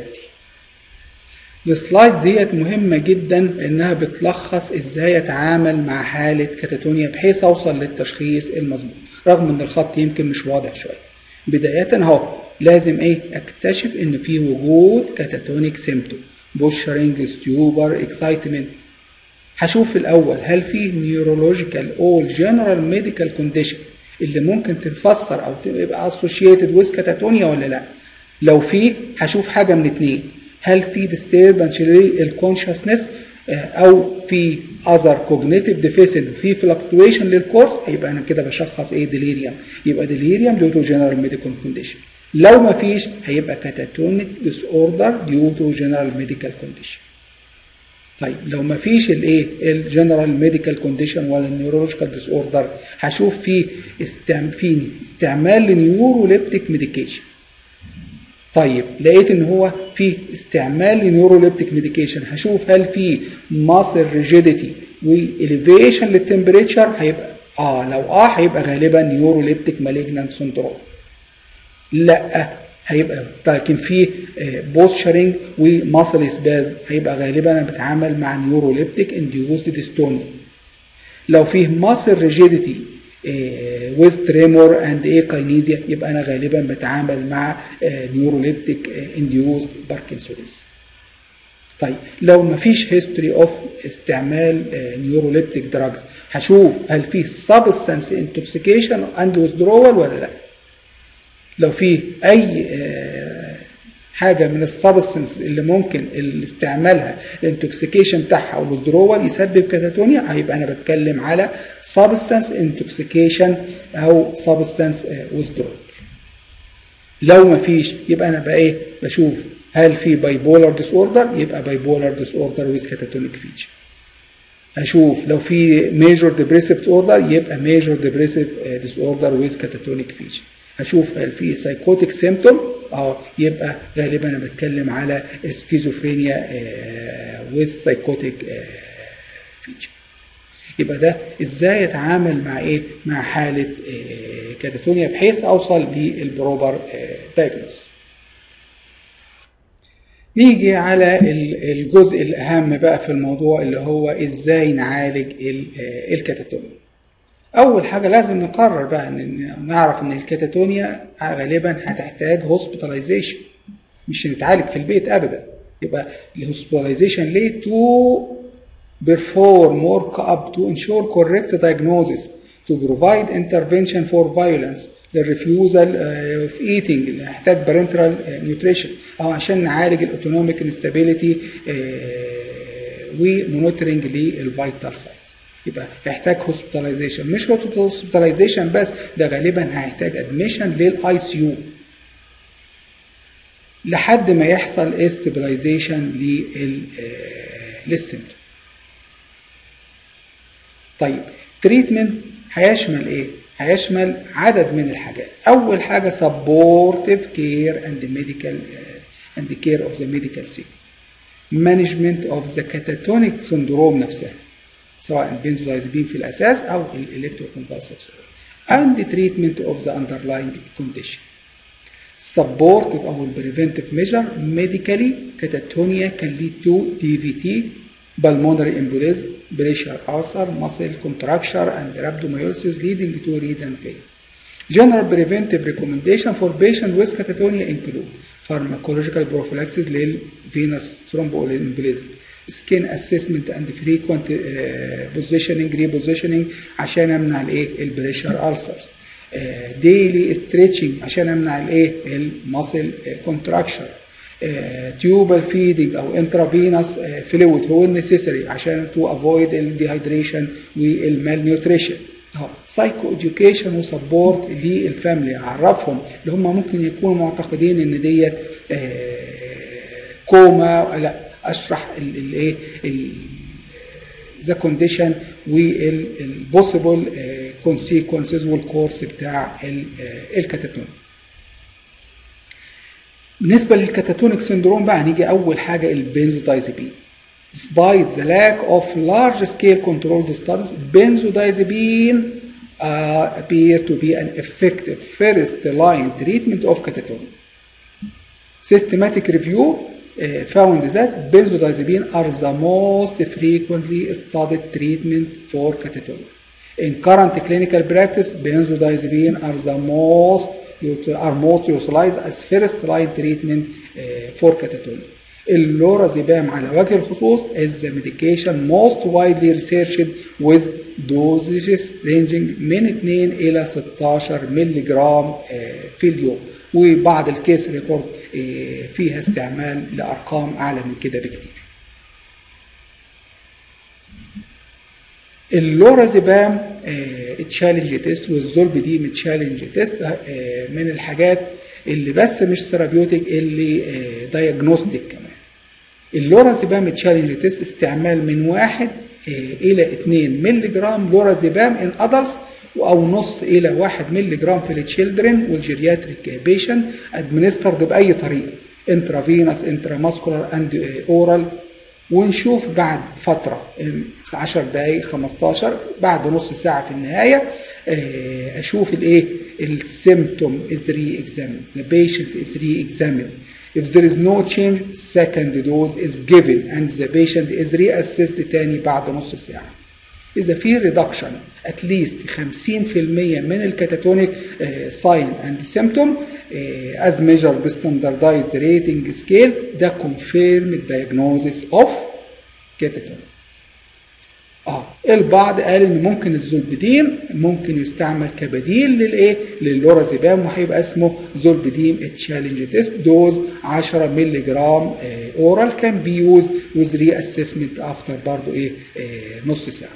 دي السلايد ديت مهمة جدا انها بتلخص ازاي اتعامل مع حالة كاتاتونيا بحيث اوصل للتشخيص المظبوط رغم ان الخط يمكن مش واضح شوية بداية اهو لازم ايه اكتشف ان في وجود كاتاتونيك سيمتوم بوشرنج ستيوبر اكسايتمنت هشوف الاول هل في نيورولوجيكال اول جنرال ميديكال كونديشن اللي ممكن تفسر او تبقى اسوشيتد ويز كاتاتونيا ولا لا لو في هشوف حاجه من اتنين هل في disturbance للكونشسنس او في اذر كوجنيتيف ديفيسيت في فلكتويشن للكورس يبقى انا كده بشخص ايه ديليريوم يبقى ديليريوم ديو تو جنرال ميديكال كونديشن لو ما فيش هيبقى كاتاتونيك ديس اوردر ديو تو جنرال ميديكال كونديشن طيب لو ما فيش الايه الجنرال ميديكال كونديشن ولا النيورولوجيكال ديس اوردر هشوف في استعم في استعمال لنيوروليبتيك ميديكيشن طيب لقيت ان هو في استعمال لنيوروليبتيك ميديكيشن هشوف هل في ماسل ريجيديتي واليفيشن للتمبريتشر هيبقى اه لو اه هيبقى غالبا نيوروليبتيك مالجنانت سندروم لا هيبقى لكن في بوستشرنج وماسل سبازم هيبقى غالبا انا بتعامل مع نيوروليبتيك انديوزد ديستونيا لو فيه ماسل ريجيديتي ويز تريمور اند ايه كاينيزيا يبقى انا غالبا بتعامل مع نيوروليبتيك انديوزد باركنسونيز طيب لو ما فيش هيستوري اوف استعمال نيوروليبتيك دراجز هشوف هل فيه سبستانس انتوكسيكيشن اند ويزدرول ولا لا لو في اي حاجه من السبستنس اللي ممكن استعمالها الانتوكسيكيشن بتاعها او الوذرول يسبب كاتاتونيا هيبقى انا بتكلم على سبستنس انتوكسيكيشن او سبستنس وذرول لو ما فيش يبقى انا بقى ايه بشوف هل في باي بولر ديس اوردر يبقى باي بولر ديس اوردر ويز كاتاتونيك فيتشر اشوف لو في ميجور ديبريسيف اوردر يبقى ميجور ديبريسيف ديس اوردر ويز كاتاتونيك فيتشر هشوف هل في سايكوتيك سيمتوم اه يبقى غالبا انا بتكلم على سكيزوفرينيا ويز سايكوتيك فيتشر يبقى ده ازاي اتعامل مع ايه مع حاله آه كاتاتونيا بحيث اوصل للبروبر دايجنوز نيجي على الجزء الاهم بقى في الموضوع اللي هو ازاي نعالج الكاتاتونيا اول حاجه لازم نقرر بقى ان نعرف ان الكاتاتونيا غالبا هتحتاج هوسبيتاليزيشن مش نتعالج في البيت ابدا يبقى الهوسبيتاليزيشن ليه تو perform work up to ensure correct diagnosis to provide intervention for violence للريفيوزال اوف ايتنج اللي هيحتاج بارنترال نيوتريشن او عشان نعالج الاوتونوميك انستابيليتي ومونيتورنج للفيتال ساينز يبقى هيحتاج هوسبيتاليزيشن مش هوسبيتاليزيشن بس ده غالبا هيحتاج ادميشن للاي سي يو لحد ما يحصل استابلايزيشن للسيمتوم طيب تريتمنت هيشمل ايه هيشمل عدد من الحاجات اول حاجه سبورتيف كير اند ميديكال اند كير اوف ذا ميديكال سيك مانجمنت اوف ذا كاتاتونيك سندروم نفسها سواء بنزودايزابين في الاساس او الالكتروكونفالسيف and treatment of the underlying condition supportive or preventive measure medically catatonia can lead to DVT pulmonary embolism pressure ulcer muscle contracture and rhabdomyolysis leading to renal failure General preventive recommendation for patients with catatonia include pharmacological prophylaxis للفينوس thromboembolism skin assessment and frequent uh, positioning repositioning عشان امنع الايه البريشر ulcers ديلي ستريتشنج عشان امنع الايه الماسل كونتراكشن تيوبال فيدنج او انترافينوس فلويد هو النسيسري عشان تو افويد الديهايدريشن والمال نيوتريشن اهو سايكو اديوكيشن وسبورت للفاميلي اعرفهم اللي هم ممكن يكونوا معتقدين ان ديت كوما لا اشرح الايه ذا كونديشن والبوسيبل كونسيكونسز والكورس بتاع الكاتاتون بالنسبه للكاتاتونيك سندروم بقى هنيجي اول حاجه البنزودايزابين Despite the lack of large-scale controlled studies, benzodiazepine uh, appear to be an effective first-line treatment of catatonia. Systematic review uh, found that benzodiazepine are the most frequently studied treatment for catatonia. In current clinical practice, benzodiazepine are the most are most utilized as first-line treatment uh, for catatonia. اللورازيبام على وجه الخصوص is the medication most widely researched with dosages ranging من 2 إلى 16 مللي جرام في اليوم وبعض الكيس ريكورد فيها استعمال لأرقام أعلى من كده بكتير اللورازيبام تشالنج تيست والزولبديم تشالنج تيست من الحاجات اللي بس مش ثيرابيوتيك اللي دايجنوستيك كمان اللورازيبام تشالنج تيست استعمال من واحد الى 2 مللي جرام لورازيبام ان ادلتس او نص الى 1 مللي جرام في التشيلدرن والجيرياتريك بيشن ادمنسترد باي طريقه انترافينوس انتراماسكولار اند اورال ونشوف بعد فترة 10 دقايق 15 بعد نص ساعة في النهاية أشوف الإيه السيمتوم is re-examined the patient is re-examined if there is no change second dose is given and the patient is reassessed تاني بعد نص ساعة إذا في reduction at least 50% من الكاتاتونيك ساين اند سيمتوم as measured بستاندردايزد ريتنج سكيل ده confirm diagnosis of كاتاتونيك اه البعض قال ان ممكن الزولبديم ممكن يستعمل كبديل للايه للورازيبام وهيبقى اسمه زولبديم تشالنج تيست دوز 10 مللي جرام اورال كان بي يوز ويز ري اسسمنت افتر برضه ايه نص ساعه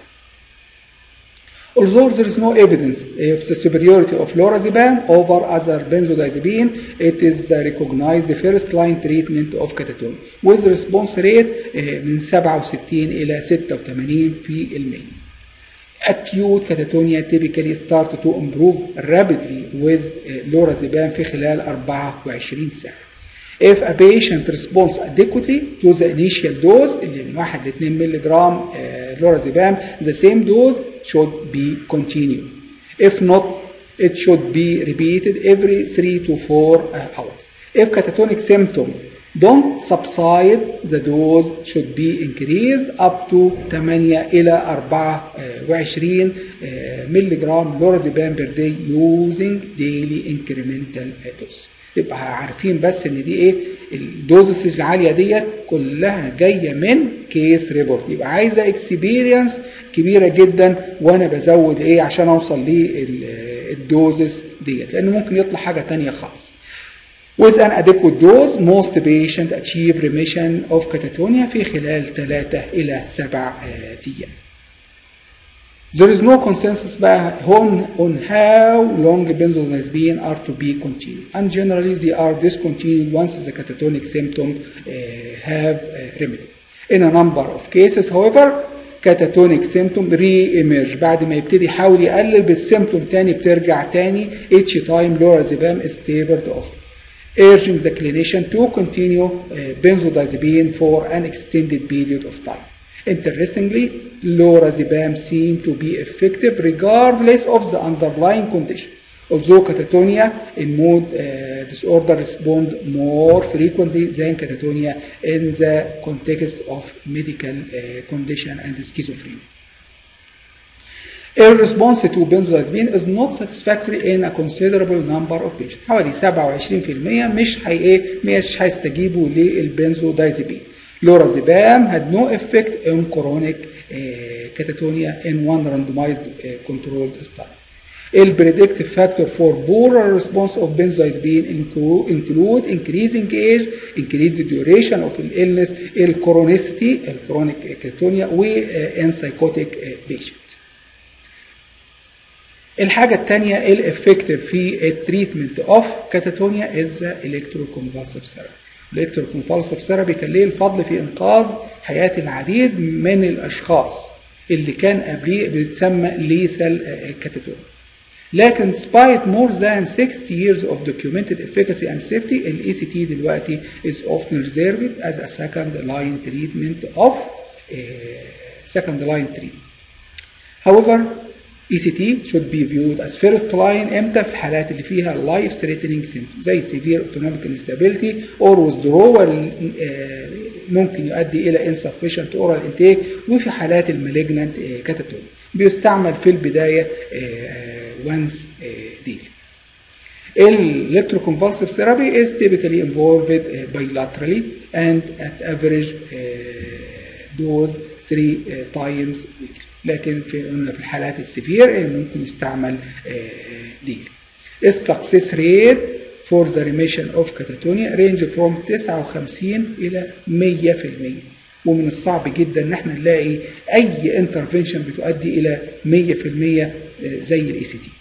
Although there is no evidence of the superiority of lorazepam over other benzodiazepine, it is the recognized first-line treatment of catatonia with response rate من 67 إلى 86 في المية. Acute catatonia typically start to improve rapidly with lorazepam في خلال 24 ساعة. If a patient responds adequately to the initial dose اللي من 1 ل 2 مللي جرام lorazepam, the same dose should be continued. If not, it should be repeated every 3 to 4 hours. If catatonic symptoms don't subside, the dose should be increased up to 8 إلى 24 مللي جرام لورازيبام بير داي using daily incremental dose. يبقى عارفين بس ان دي ايه الدوزس العاليه ديت كلها جايه من كيس ريبورت يبقى عايزه اكسبيرينس كبيره جدا وانا بزود ايه عشان اوصل للدوزس ديت لان ممكن يطلع حاجه تانية خالص With an adequate dose, most patients achieve remission of catatonia في خلال 3 إلى 7 أيام. There is no consensus بقى on, on how long benzodiazepine are to be continued. And generally they are discontinued once the catatonic symptoms uh, have uh, remedied. In a number of cases, however, catatonic symptom re-emerge بعد ما يبتدي يحاول يقلل بالسيمتوم تاني بترجع تاني each time lorazepam is tapered off. Urging the clinician to continue uh, benzodiazepine for an extended period of time. Interestingly, lorazepam seem to be effective regardless of the underlying condition. Although catatonia in mood uh, disorder respond more frequently than catatonia in the context of medical uh, condition and schizophrenia. A response to benzodiazepine is not satisfactory in a considerable number of patients. حوالي 27% مش هي ايه مش هيستجيبوا للبنزودايزيبين. Lorazepam had no effect on chronic uh, catatonia in one randomized uh, controlled study. The predictive factor for poorer response of benzodiazepine include, include increasing age, increased duration of illness, chronicity, chronic catatonia, و uh, in psychotic uh, patient. الحاجة الثانية الافكتيف في التريتمنت اوف كاتاتونيا از الكتروكونفالسيف ثيرابي. الالكتروكونفالسيف ثيرابي كان ليه الفضل في انقاذ حياة العديد من الاشخاص اللي كان قبليه بيتسمى ليثال كاتاتونيا. لكن despite more than 60 years of documented efficacy and safety ال ECT دلوقتي is often reserved as a second line treatment of uh, second line treatment. However, ECT should be viewed as first line امتى في الحالات اللي فيها life threatening symptoms زي severe autonomic instability or withdrawal ممكن يؤدي الى insufficient oral intake وفي حالات المالجنانت كاتاتون بيستعمل في البدايه once daily. Electroconvulsive therapy is typically involved bilaterally and at average dose 3 times weekly. لكن في قلنا في الحالات السيفير ممكن يستعمل ديلي. السكسس ريت for the remission of catatonia range from 59 إلى 100% ومن الصعب جدا ان احنا نلاقي اي انترفنشن بتؤدي الى 100% زي الاي سي تي.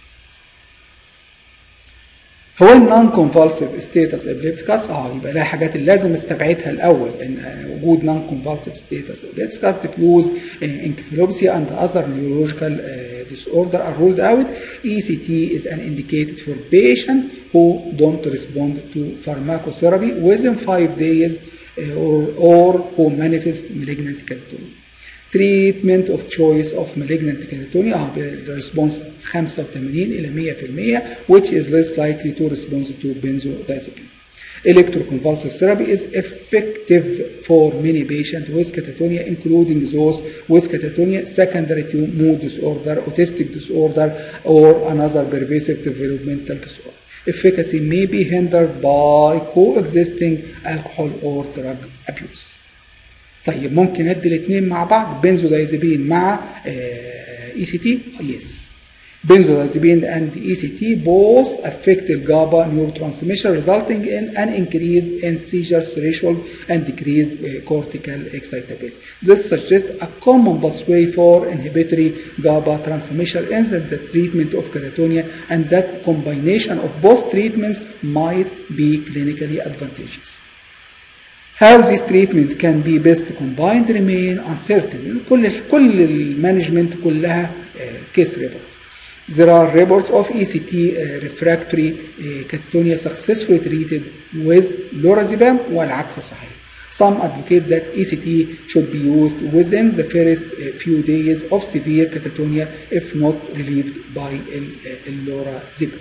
هو النون كونفالسيف ستيتس ابليبسكاس اه يبقى لها حاجات اللي لازم استبعدها الاول ان وجود نون كونفالسيف ستيتس ابليبسكاس diffuse encephalopathy and other neurological uh, disorder are ruled out. ECT is an indicated for patients who don't respond to pharmacotherapy within five days uh, or, or who manifest malignant catatonia. treatment of choice of malignant catatonia اه response 85 الى 100% which is less likely to respond to benzodiazepine. Electroconvulsive therapy is effective for many patients with catatonia, including those with catatonia secondary to mood disorder, autistic disorder, or another pervasive developmental disorder. Efficacy may be hindered by coexisting alcohol or drug abuse. طيب ممكن ادي الاثنين مع بعض بنزودايزابين مع اي سي تي يس benzodiazepine and ECT both affect the GABA neurotransmission resulting in an increase in seizure threshold and decreased uh, cortical excitability. This suggests a common pathway for inhibitory GABA transmission in the treatment of catatonia and that combination of both treatments might be clinically advantageous. How this treatment can be best combined remain uncertain. كل كل المانجمنت كلها كيس ريبورت. There are reports of ECT uh, refractory uh, catatonia successfully treated with lorazepam والعكس صحيح. Some advocate that ECT should be used within the first uh, few days of severe catatonia if not relieved by lorazepam.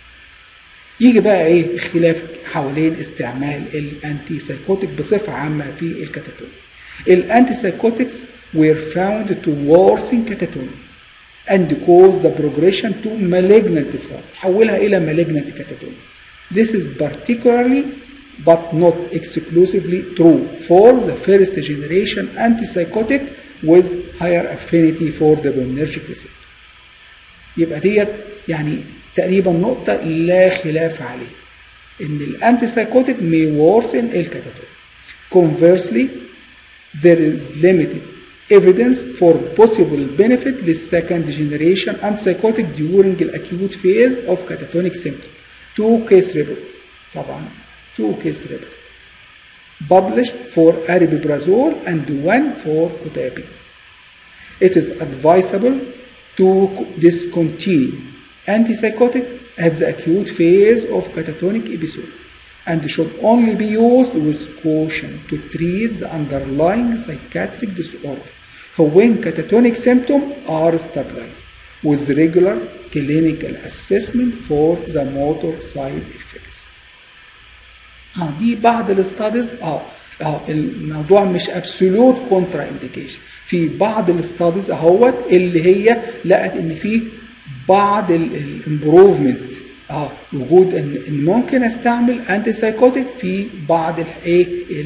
يجي بقى ايه خلاف حوالين استعمال الانتي سايكوتيك بصفه عامه في الكاتاتونيا. الانتي سايكوتكس were found to worsen catatonia and cause the progression to malignant form حولها الى malignant catatonia. This is particularly but not exclusively true for the first generation antipsychotic with higher affinity for the dopaminergic receptor. يبقى ديت يعني تقريبا نقطة لا خلاف عليه إن الأنتي سايكوتيك may worsen الكاتاتون. Conversely, there is limited evidence for possible benefit للsecond generation antipsychotic during the acute phase of catatonic symptom. Two case report طبعا two case report published for aripiprazole and one for quetiapine. It is advisable to discontinue antipsychotic at the acute phase of catatonic episode and should only be used with caution to treat the underlying psychiatric disorder when catatonic symptoms are stabilized with regular clinical assessment for the motor side effects اه دي بعض الاستاديز اه اه الموضوع مش ابسولوت كونترا انديكيشن في بعض الاستاديز اهوت اللي هي لقت ان في بعض الامبروفمنت اه وجود ان ان ممكن استعمل انتي سايكوتيك في بعض الايه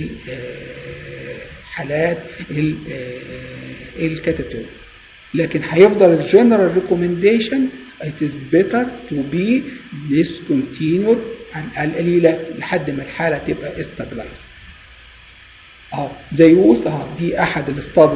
حالات الكاتاتون لكن هيفضل الجنرال ريكومنديشن it is better to be discontinued عن القليله لحد ما الحاله تبقى استابلايزد اه زيوس اه دي احد الاستادز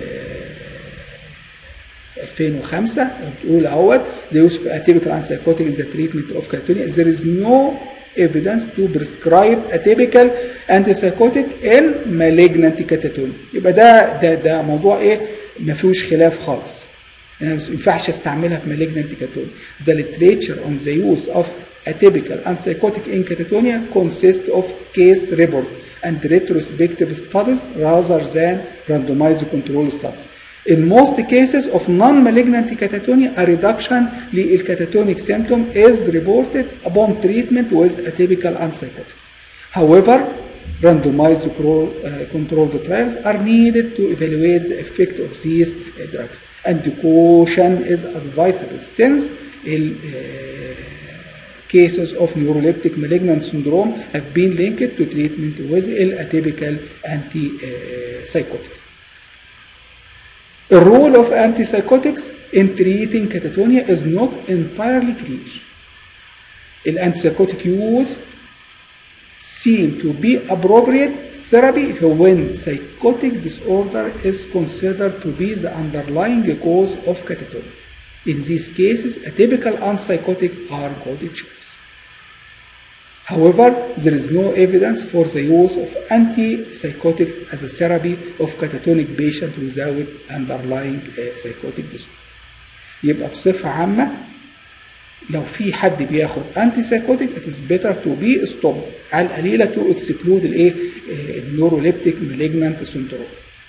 2005 بتقول اهوت زيوس في atypical antipsychotic in the treatment of catatonia there is no evidence to prescribe atypical antipsychotic in malignant catatonia يبقى ده ده ده موضوع ايه ما فيهوش خلاف خالص انا ما ينفعش استعملها في malignant catatonia the literature on the use of atypical antipsychotic in catatonia consists of case report and retrospective studies rather than randomized control studies. In most cases of non-malignant catatonia, a reduction للcatatonic symptom is reported upon treatment with atypical antipsychotics. However, randomized controlled trials are needed to evaluate the effect of these drugs. And caution is advisable since il, cases of neuroleptic malignant syndrome have been linked to treatment with atypical antipsychotics. The role of antipsychotics in treating catatonia is not entirely clear. The antipsychotic use seem to be appropriate therapy when psychotic disorder is considered to be the underlying cause of catatonia. In these cases, a typical antipsychotic are good choice. However, there is no evidence for the use of antipsychotics as a therapy of catatonic patients without underlying uh, psychotic disorder. يبقى بصفة عامة لو في حد بياخد انتي سايكوتيك it is better to be stopped على القليلة to exclude الايه النيوروليبتيك مالجنانت سندروم.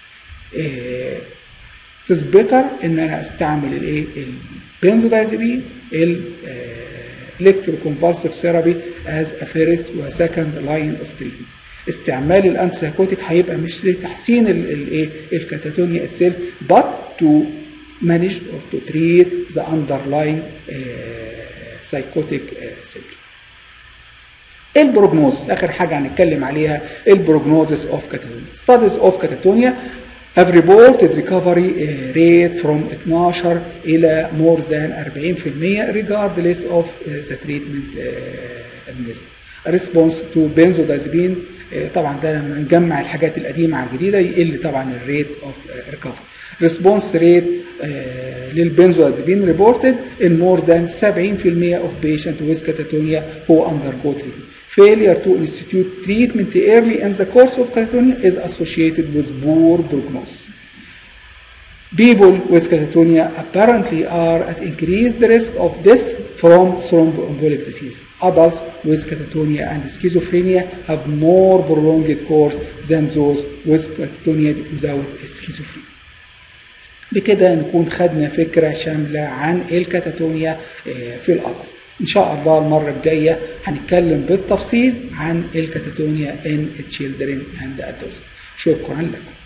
it is better ان انا استعمل الايه البنزودايزابين الكتروكونفالسيف ثيرابي از ا فيرست وسكند لاين اوف تريتمنت استعمال الانتيسايكوتيك هيبقى مش لتحسين الايه الكاتاتونيا اتسيلف but to manage or to treat the underlying uh, psychotic uh, symptom. البروجنوز اخر حاجه هنتكلم عليها البروجنوزس اوف كاتاتونيا studies of catatonia have reported recovery rate from 12 إلى more than 40% regardless of the treatment administered. Response to benzodiazepine طبعا ده لما نجمع الحاجات القديمة على الجديدة يقل طبعا الريت اوف ريكفري. ريسبونس ريت للبنزودازepine reported in more than 70% of patients with catatonia who undergo treatment. Failure to institute treatment early in the course of catatonia is associated with poor prognosis. People with catatonia apparently are at increased risk of death from thromboembolic disease. Adults with catatonia and schizophrenia have more prolonged course than those with catatonia without schizophrenia. بكده نكون خدنا فكرة شاملة عن الكاتاتونيا في الأطفال. إن شاء الله المرة الجاية هنتكلم بالتفصيل عن الكاتاتونيا in children and adults. شكرا لكم.